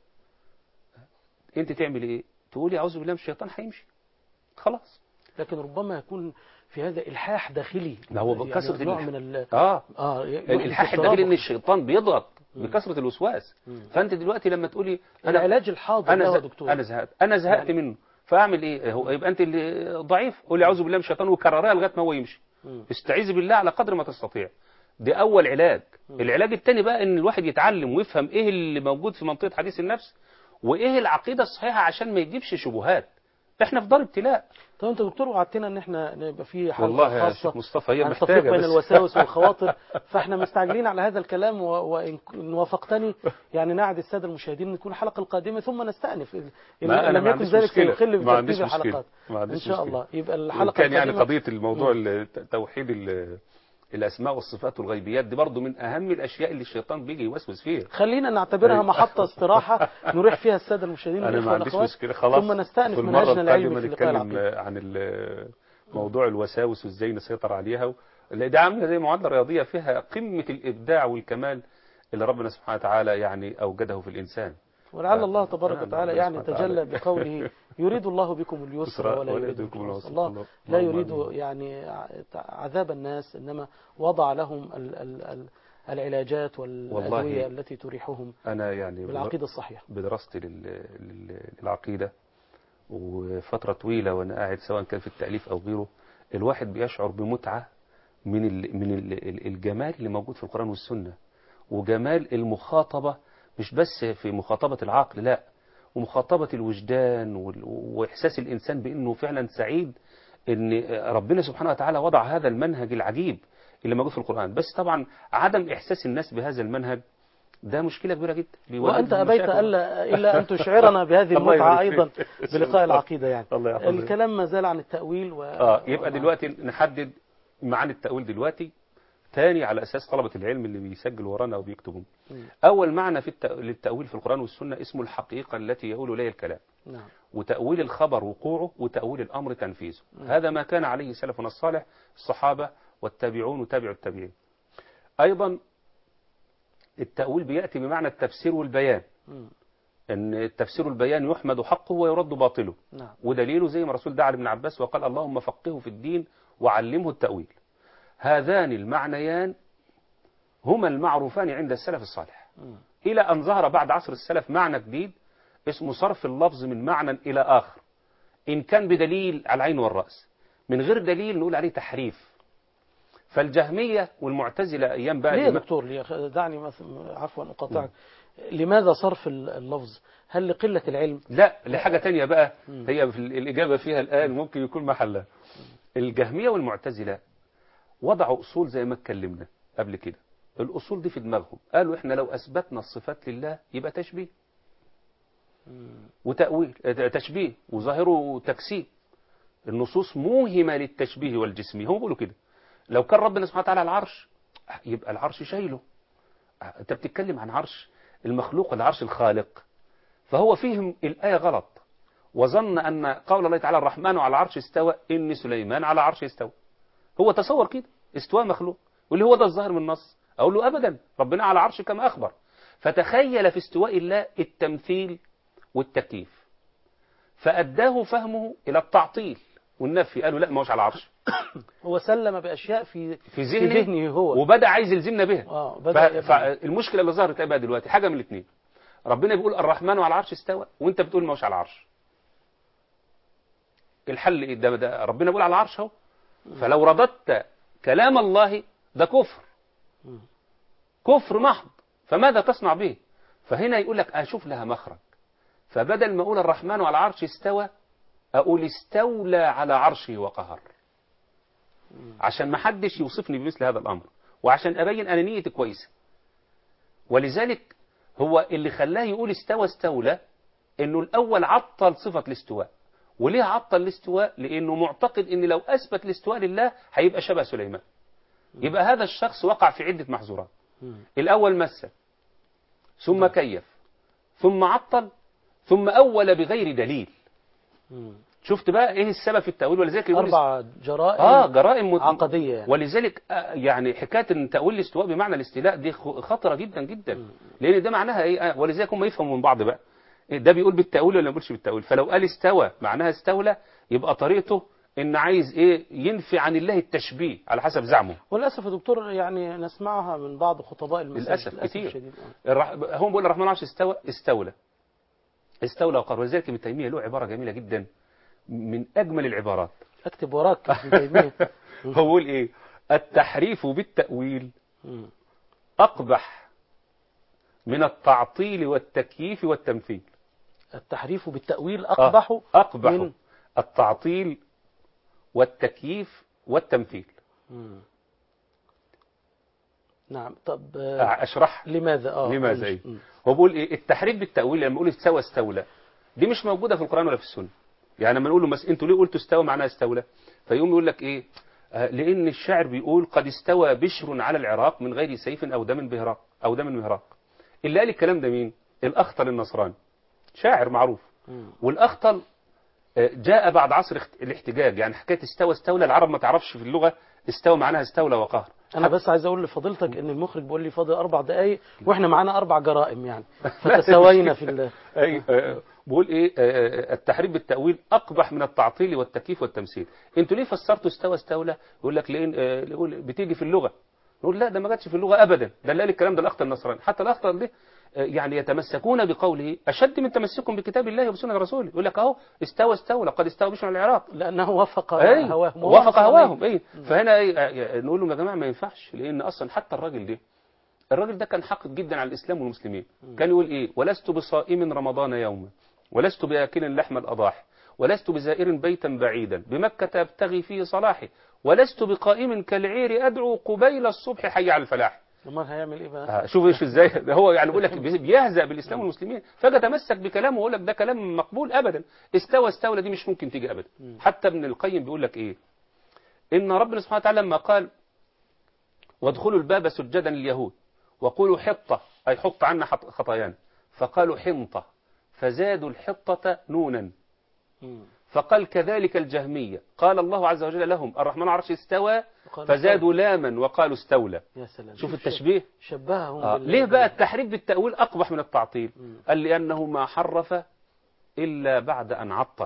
انت تعمل ايه تقولي اعوذ بالله من الشيطان هيمشي خلاص لكن ربما يكون في هذا إلحاح داخلي ما هو يعني بكثرة نوع الإلح- من ال... اه اه الالحاح الاضطراب. الداخلي ان الشيطان بيضغط بكثره الوسواس فانت دلوقتي لما تقولي انا العلاج الحاضر انا له يا زه- دكتور انا زهقت انا زهقت يعني- منه فاعمل ايه هو يبقى انت اللي ضعيف قولي اعوذ بالله من الشيطان وكررها لغايه ما هو يمشي مم. استعيذ بالله على قدر ما تستطيع دي اول علاج العلاج الثاني بقى ان الواحد يتعلم ويفهم ايه اللي موجود في منطقه حديث النفس وايه العقيده الصحيحه عشان ما يجيبش شبهات احنا في دار ابتلاء طب انت دكتور وعدتنا ان احنا نبقى في حلقه والله يا خاصه شيخ مصطفى هي عن محتاجه التفريق بين بس الوساوس والخواطر فاحنا مستعجلين على هذا الكلام و- وان إن وافقتني يعني نعد الساده المشاهدين ان تكون الحلقه القادمه ثم نستأنف ان ما أنا لم ما يكن عنديش ذلك مشكلة. سيخل ما عنديش بترتيب مشكلة. الحلقات ما ان عنديش شاء مشكلة. الله يبقى الحلقه كان يعني القادمة- قضية الموضوع ال- توحيد ال- الأسماء والصفات والغيبيات دي برضو من أهم الأشياء اللي الشيطان بيجي يوسوس فيها خلينا نعتبرها أيوة. محطة استراحة نريح فيها السادة المشاهدين أنا ما والإخوة عنديش والأخوات مشكلة خلاص ثم نستأنف في المرة منهجنا العلمي القادمة في اللقاء نتكلم العقيدي عن ال- موضوع الوساوس وإزاي نسيطر عليها و- اللي ده عاملة زي معادلة رياضية فيها قمة الإبداع والكمال اللي ربنا سبحانه وتعالى يعني أوجده في الإنسان ولعل الله تبارك نعم، وتعالى الله يعني سبحانه وتعالى. تجلى بقوله يريد الله بكم اليسر ولا يريد بكم العسر الله لا اللهم يريد آمين. يعني ع- عذاب الناس إنما وضع لهم ال ال ال العلاجات والأدوية والله التي تريحهم أنا يعني بالعقيدة الصحيحة بدراستي لل- لل- للعقيدة وفترة طويلة وأنا قاعد سواء كان في التأليف أو غيره الواحد بيشعر بمتعة من ال من ال ال- الجمال اللي موجود في القرآن والسنة وجمال المخاطبة مش بس في مخاطبة العقل لا ومخاطبة الوجدان وال- وإحساس الإنسان بأنه فعلا سعيد أن ربنا سبحانه وتعالى وضع هذا المنهج العجيب اللي موجود في القرآن بس طبعا عدم إحساس الناس بهذا المنهج ده مشكلة كبيرة جدا بيولد وأنت لهم أبيت مشاكل. ألا إلا أن تشعرنا بهذه الله المتعة يبارك أيضا فيك. بلقاء العقيدة يعني الله يحفظك. الكلام ما زال عن التأويل و... اه يبقى دلوقتي نحدد معاني التأويل دلوقتي تاني على أساس طلبة العلم اللي بيسجل ورانا أو بيكتبوا مم. أول معنى في التأ- للتأويل في القرآن والسنة اسمه الحقيقة التي يقول إليها الكلام نعم وتأويل الخبر وقوعه وتأويل الأمر تنفيذه هذا ما كان عليه سلفنا الصالح الصحابة والتابعون وتابعوا التابعين أيضا التأويل بيأتي بمعنى التفسير والبيان مم. أن التفسير والبيان يحمد حقه ويرد باطله نعم ودليله زي ما الرسول دعا لابن عباس وقال اللهم فقهه في الدين وعلمه التأويل هذان المعنيان هما المعروفان عند السلف الصالح مم. إلى أن ظهر بعد عصر السلف معنى جديد اسمه صرف اللفظ من معنى إلى آخر إن كان بدليل على العين والرأس من غير دليل نقول عليه تحريف فالجهمية والمعتزلة أيام بقى ليه يا الإمام- دكتور ليه- دعني مثلا عفوا أقاطعك لماذا صرف ال- اللفظ هل لقلة العلم لا لحاجة تانية بقى مم. هي في ال- الإجابة فيها الآن ممكن يكون محلها الجهمية والمعتزلة وضعوا أصول زي ما اتكلمنا قبل كده الأصول دي في دماغهم قالوا إحنا لو أثبتنا الصفات لله يبقى تشبيه وتأويل آه، تشبيه وظاهره تجسيم النصوص موهمة للتشبيه والجسمي هم بيقولوا كده لو كان ربنا سبحانه وتعالى على العرش يبقى العرش شايله آه، انت بتتكلم عن عرش المخلوق ولا عرش الخالق فهو فهم الآية غلط وظن أن قول الله تعالى الرحمن على العرش استوى إن سليمان على عرش استوى هو تصور كده استواء مخلوق واللي هو ده الظاهر من النص أقول له أبدا ربنا على عرش كما أخبر فتخيل في استواء الله التمثيل والتكييف فأداه فهمه إلى التعطيل والنفي قالوا لا ما هوش على العرش هو سلم بأشياء في في في ذهنه ذهنه هو وبدأ عايز يلزمنا بها اه ف- بدأ يفهم. فالمشكلة اللي ظهرت ايه بقى دلوقتي حاجة من الاثنين ربنا بيقول الرحمن على العرش استوى وانت بتقول ما هوش على العرش الحل ايه ده, ده ربنا بيقول على العرش اهو فلو رددت كلام الله ده كفر كفر محض فماذا تصنع به فهنا يقول لك اشوف لها مخرج فبدل ما اقول الرحمن على العرش استوى اقول استولى على عرشه وقهر عشان ما حدش يوصفني بمثل هذا الامر وعشان ابين انا نيتي كويسه ولذلك هو اللي خلاه يقول استوى استولى انه الاول عطل صفه الاستواء وليه عطل الاستواء لانه معتقد ان لو اثبت الاستواء لله هيبقى شبه سليمان يبقى هذا الشخص وقع في عده محظورات مم. الاول مثل ثم كيف ثم عطل ثم اول بغير دليل مم. شفت بقى ايه السبب في التاويل ولذلك يقول أربع جرائم اه جرائم مت- عقدية يعني. ولذلك آه، يعني حكايه ان تاويل الاستواء بمعنى الاستيلاء دي خ- خطره جدا جدا لان ده معناها ايه آه، ولذلك هم يفهموا من بعض بقى إيه ده بيقول بالتاويل ولا ما بيقولش بالتاويل فلو قال استوى معناها استولى يبقى طريقته ان عايز ايه ينفي عن الله التشبيه على حسب زعمه وللأسف يا دكتور يعني نسمعها من بعض خطباء المساجد للأسف كتير. الشديد. آه. الرح... هم بيقول الرحمن عرش استوى استولى استولى وقر ولذلك ابن تيميه له عباره جميله جدا من اجمل العبارات أكتب وراك ابن تيمية. هو بيقول ايه التحريف بالتاويل مم. أقبح من التعطيل والتكييف والتمثيل التحريف بالتأويل أقبح آه، أقبح من التعطيل والتكييف والتمثيل مم. نعم طب آه، أشرح لماذا اه لماذا مش- إيه؟ مم. هو بيقول إيه التحريف بالتأويل لما يقول استوى استولى دي مش موجودة في القرآن ولا في السنة يعني لما نقول له مس... انتوا ليه قلتوا استوى معناها استولى فيقوم يقول لك ايه آه لان الشاعر بيقول قد استوى بشر على العراق من غير سيف او دم بهراق او دم مهراق اللي قال الكلام ده مين الاخطل النصراني شاعر معروف مم. والاخطل آه، جاء بعد عصر اخت- الاحتجاج يعني حكايه استوى استولى العرب ما تعرفش في اللغه استوى معناها استولى وقهر انا بس عايز اقول لفضيلتك ان المخرج بيقول لي فاضل اربع دقائق واحنا معانا اربع جرائم يعني فتساوينا في ال... أي آه، بقول ايه آه، التحريف بالتأويل أقبح من التعطيل والتكييف والتمثيل انتوا ليه فسرتوا استوى استولى يقول لك ليه آه، يقول بتيجي في اللغة نقول لا ده ما جاتش في اللغة أبدا ده اللي قال الكلام ده الأخطر النصراني حتى الأخطر ده آه، يعني يتمسكون بقوله أشد من تمسكهم بكتاب الله وبسنة رسوله يقول لك أهو استوى استولى قد استوى بشر العراق لانه وفق أي هواهم وافق هواهم اي فهنا ايه آه، نقول لهم يا جماعه ما ينفعش لان اصلا حتى الراجل ده الراجل ده كان حاقد جدا على الاسلام والمسلمين كان يقول ايه ولست بصائم رمضان يوما ولست باكل لحم الاضاحي ولست بزائر بيتا بعيدا بمكة ابتغي فيه صلاحي ولست بقائم كالعير ادعو قبيل الصبح حي على الفلاح امال هيعمل ايه بقى آه، شوف ايش ازاي ده هو يعني بيقول لك بي- بيهزأ بالاسلام والمسلمين فجأة تمسك بكلامه ويقول لك ده كلام مقبول ابدا استوى استولى دي مش ممكن تيجي ابدا حتى ابن القيم بيقول لك ايه ان ربنا سبحانه وتعالى لما قال وادخلوا الباب سجدا لليهود وقولوا حطة أي حط عنا حط- خطايانا فقالوا حنطة فزادوا الحطة نونا مم. فقال كذلك الجهمية قال الله عز وجل لهم الرحمن على العرش استوى وقالوا فزادوا لاما وقالوا استولى يا سلام شوف التشبيه شبههم آه. بال- ليه بقى التحريف بالتأويل أقبح من التعطيل قال لأنه ما حرف إلا بعد أن عطل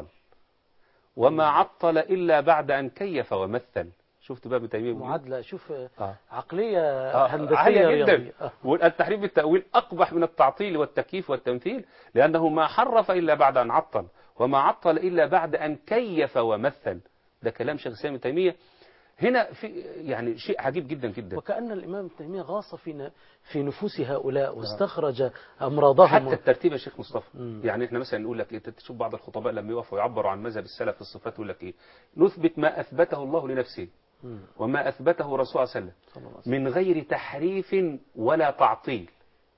وما عطل إلا بعد أن كيف ومثل شفت بقى ابن تيمية بيقول إيه؟ معادله شوف آه. عقليه آه، هندسيه عالية رياضيه جدا آه. والتحريف بالتأويل أقبح من التعطيل والتكييف والتمثيل لأنه ما حرف إلا بعد أن عطل وما عطل إلا بعد أن كيف ومثل ده كلام شيخ الإسلام ابن تيمية هنا في يعني شيء عجيب جدا جدا وكأن الإمام ابن تيمية غاص في ن- في نفوس هؤلاء واستخرج أمراضهم حتى الترتيب يا شيخ مصطفى مم. يعني احنا مثلا نقول لك ايه تشوف بعض الخطباء لما يقفوا يعبروا عن مذهب السلف في الصفات يقول لك ايه نثبت ما اثبته الله لنفسه مم. وما اثبته رسول صلى الله عليه صلى الله عليه وسلم من غير تحريف ولا تعطيل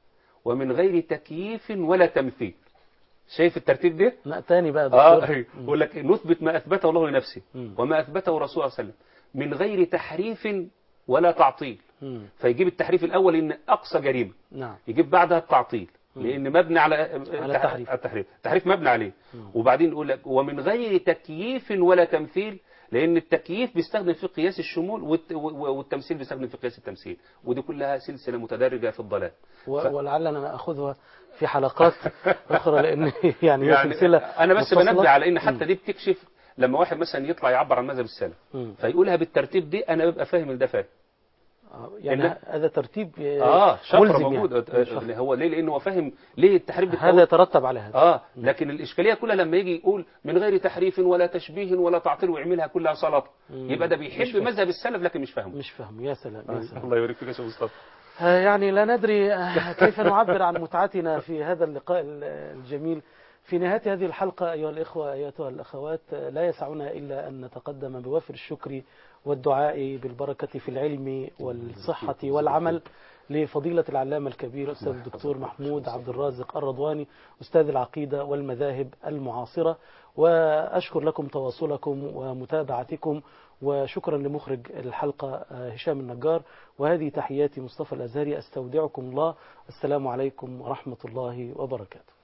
ومن غير تكييف ولا تمثيل شايف الترتيب ده لا تاني بقى اه دكتور أيوه. يقول لك نثبت ما اثبته الله لنفسه مم. وما اثبته رسول الله صلى الله عليه وسلم من غير تحريف ولا تعطيل مم. فيجيب التحريف الاول ان اقصى جريمه نعم يجيب بعدها التعطيل لان مبني على التحريف. التحريف التحريف مبني عليه وبعدين يقول لك ومن غير تكييف ولا تمثيل لان التكييف بيستخدم في قياس الشمول والت- و- والتمثيل بيستخدم في قياس التمثيل ودي كلها سلسله متدرجه في الضلال و- ف- ولعلنا ناخذها في حلقات اخرى لان يعني, هي يعني سلسله انا بس متصلة. بنبه على ان حتى دي بتكشف لما واحد مثلا يطلع يعبر عن مذهب السلف مم. فيقولها بالترتيب دي انا ببقى فاهم ان ده فاهم آه، يعني إن- هذا ترتيب اه شفره ملزم موجود يعني. آه، شفرة. هو ليه لانه هو فاهم ليه التحريف هذا بالتأويل يترتب على هذا اه لكن الاشكاليه كلها لما يجي يقول من غير تحريف ولا تشبيه ولا تعطيل ويعملها كلها سلطه مم. يبقى ده مش بيحب فاهم. مذهب السلف لكن مش فاهمه مش فاهم يا سلام يا سلام الله يبارك فيك يا شيخ مصطفى آه، يعني لا ندري آه، كيف نعبر عن متعتنا في هذا اللقاء ال- الجميل في نهاية هذه الحلقة أيها الإخوة أيتها الأخوات آه، لا يسعنا إلا أن نتقدم بوافر الشكر والدعاء بالبركة في العلم والصحة والعمل لفضيلة العلامة الكبير أستاذ الدكتور محمود عبد الرازق الرضواني أستاذ العقيدة والمذاهب المعاصرة وأشكر لكم تواصلكم ومتابعتكم وشكرا لمخرج الحلقة آه، هشام النجار وهذه تحياتي مصطفى الأزهري أستودعكم الله السلام عليكم ورحمة الله وبركاته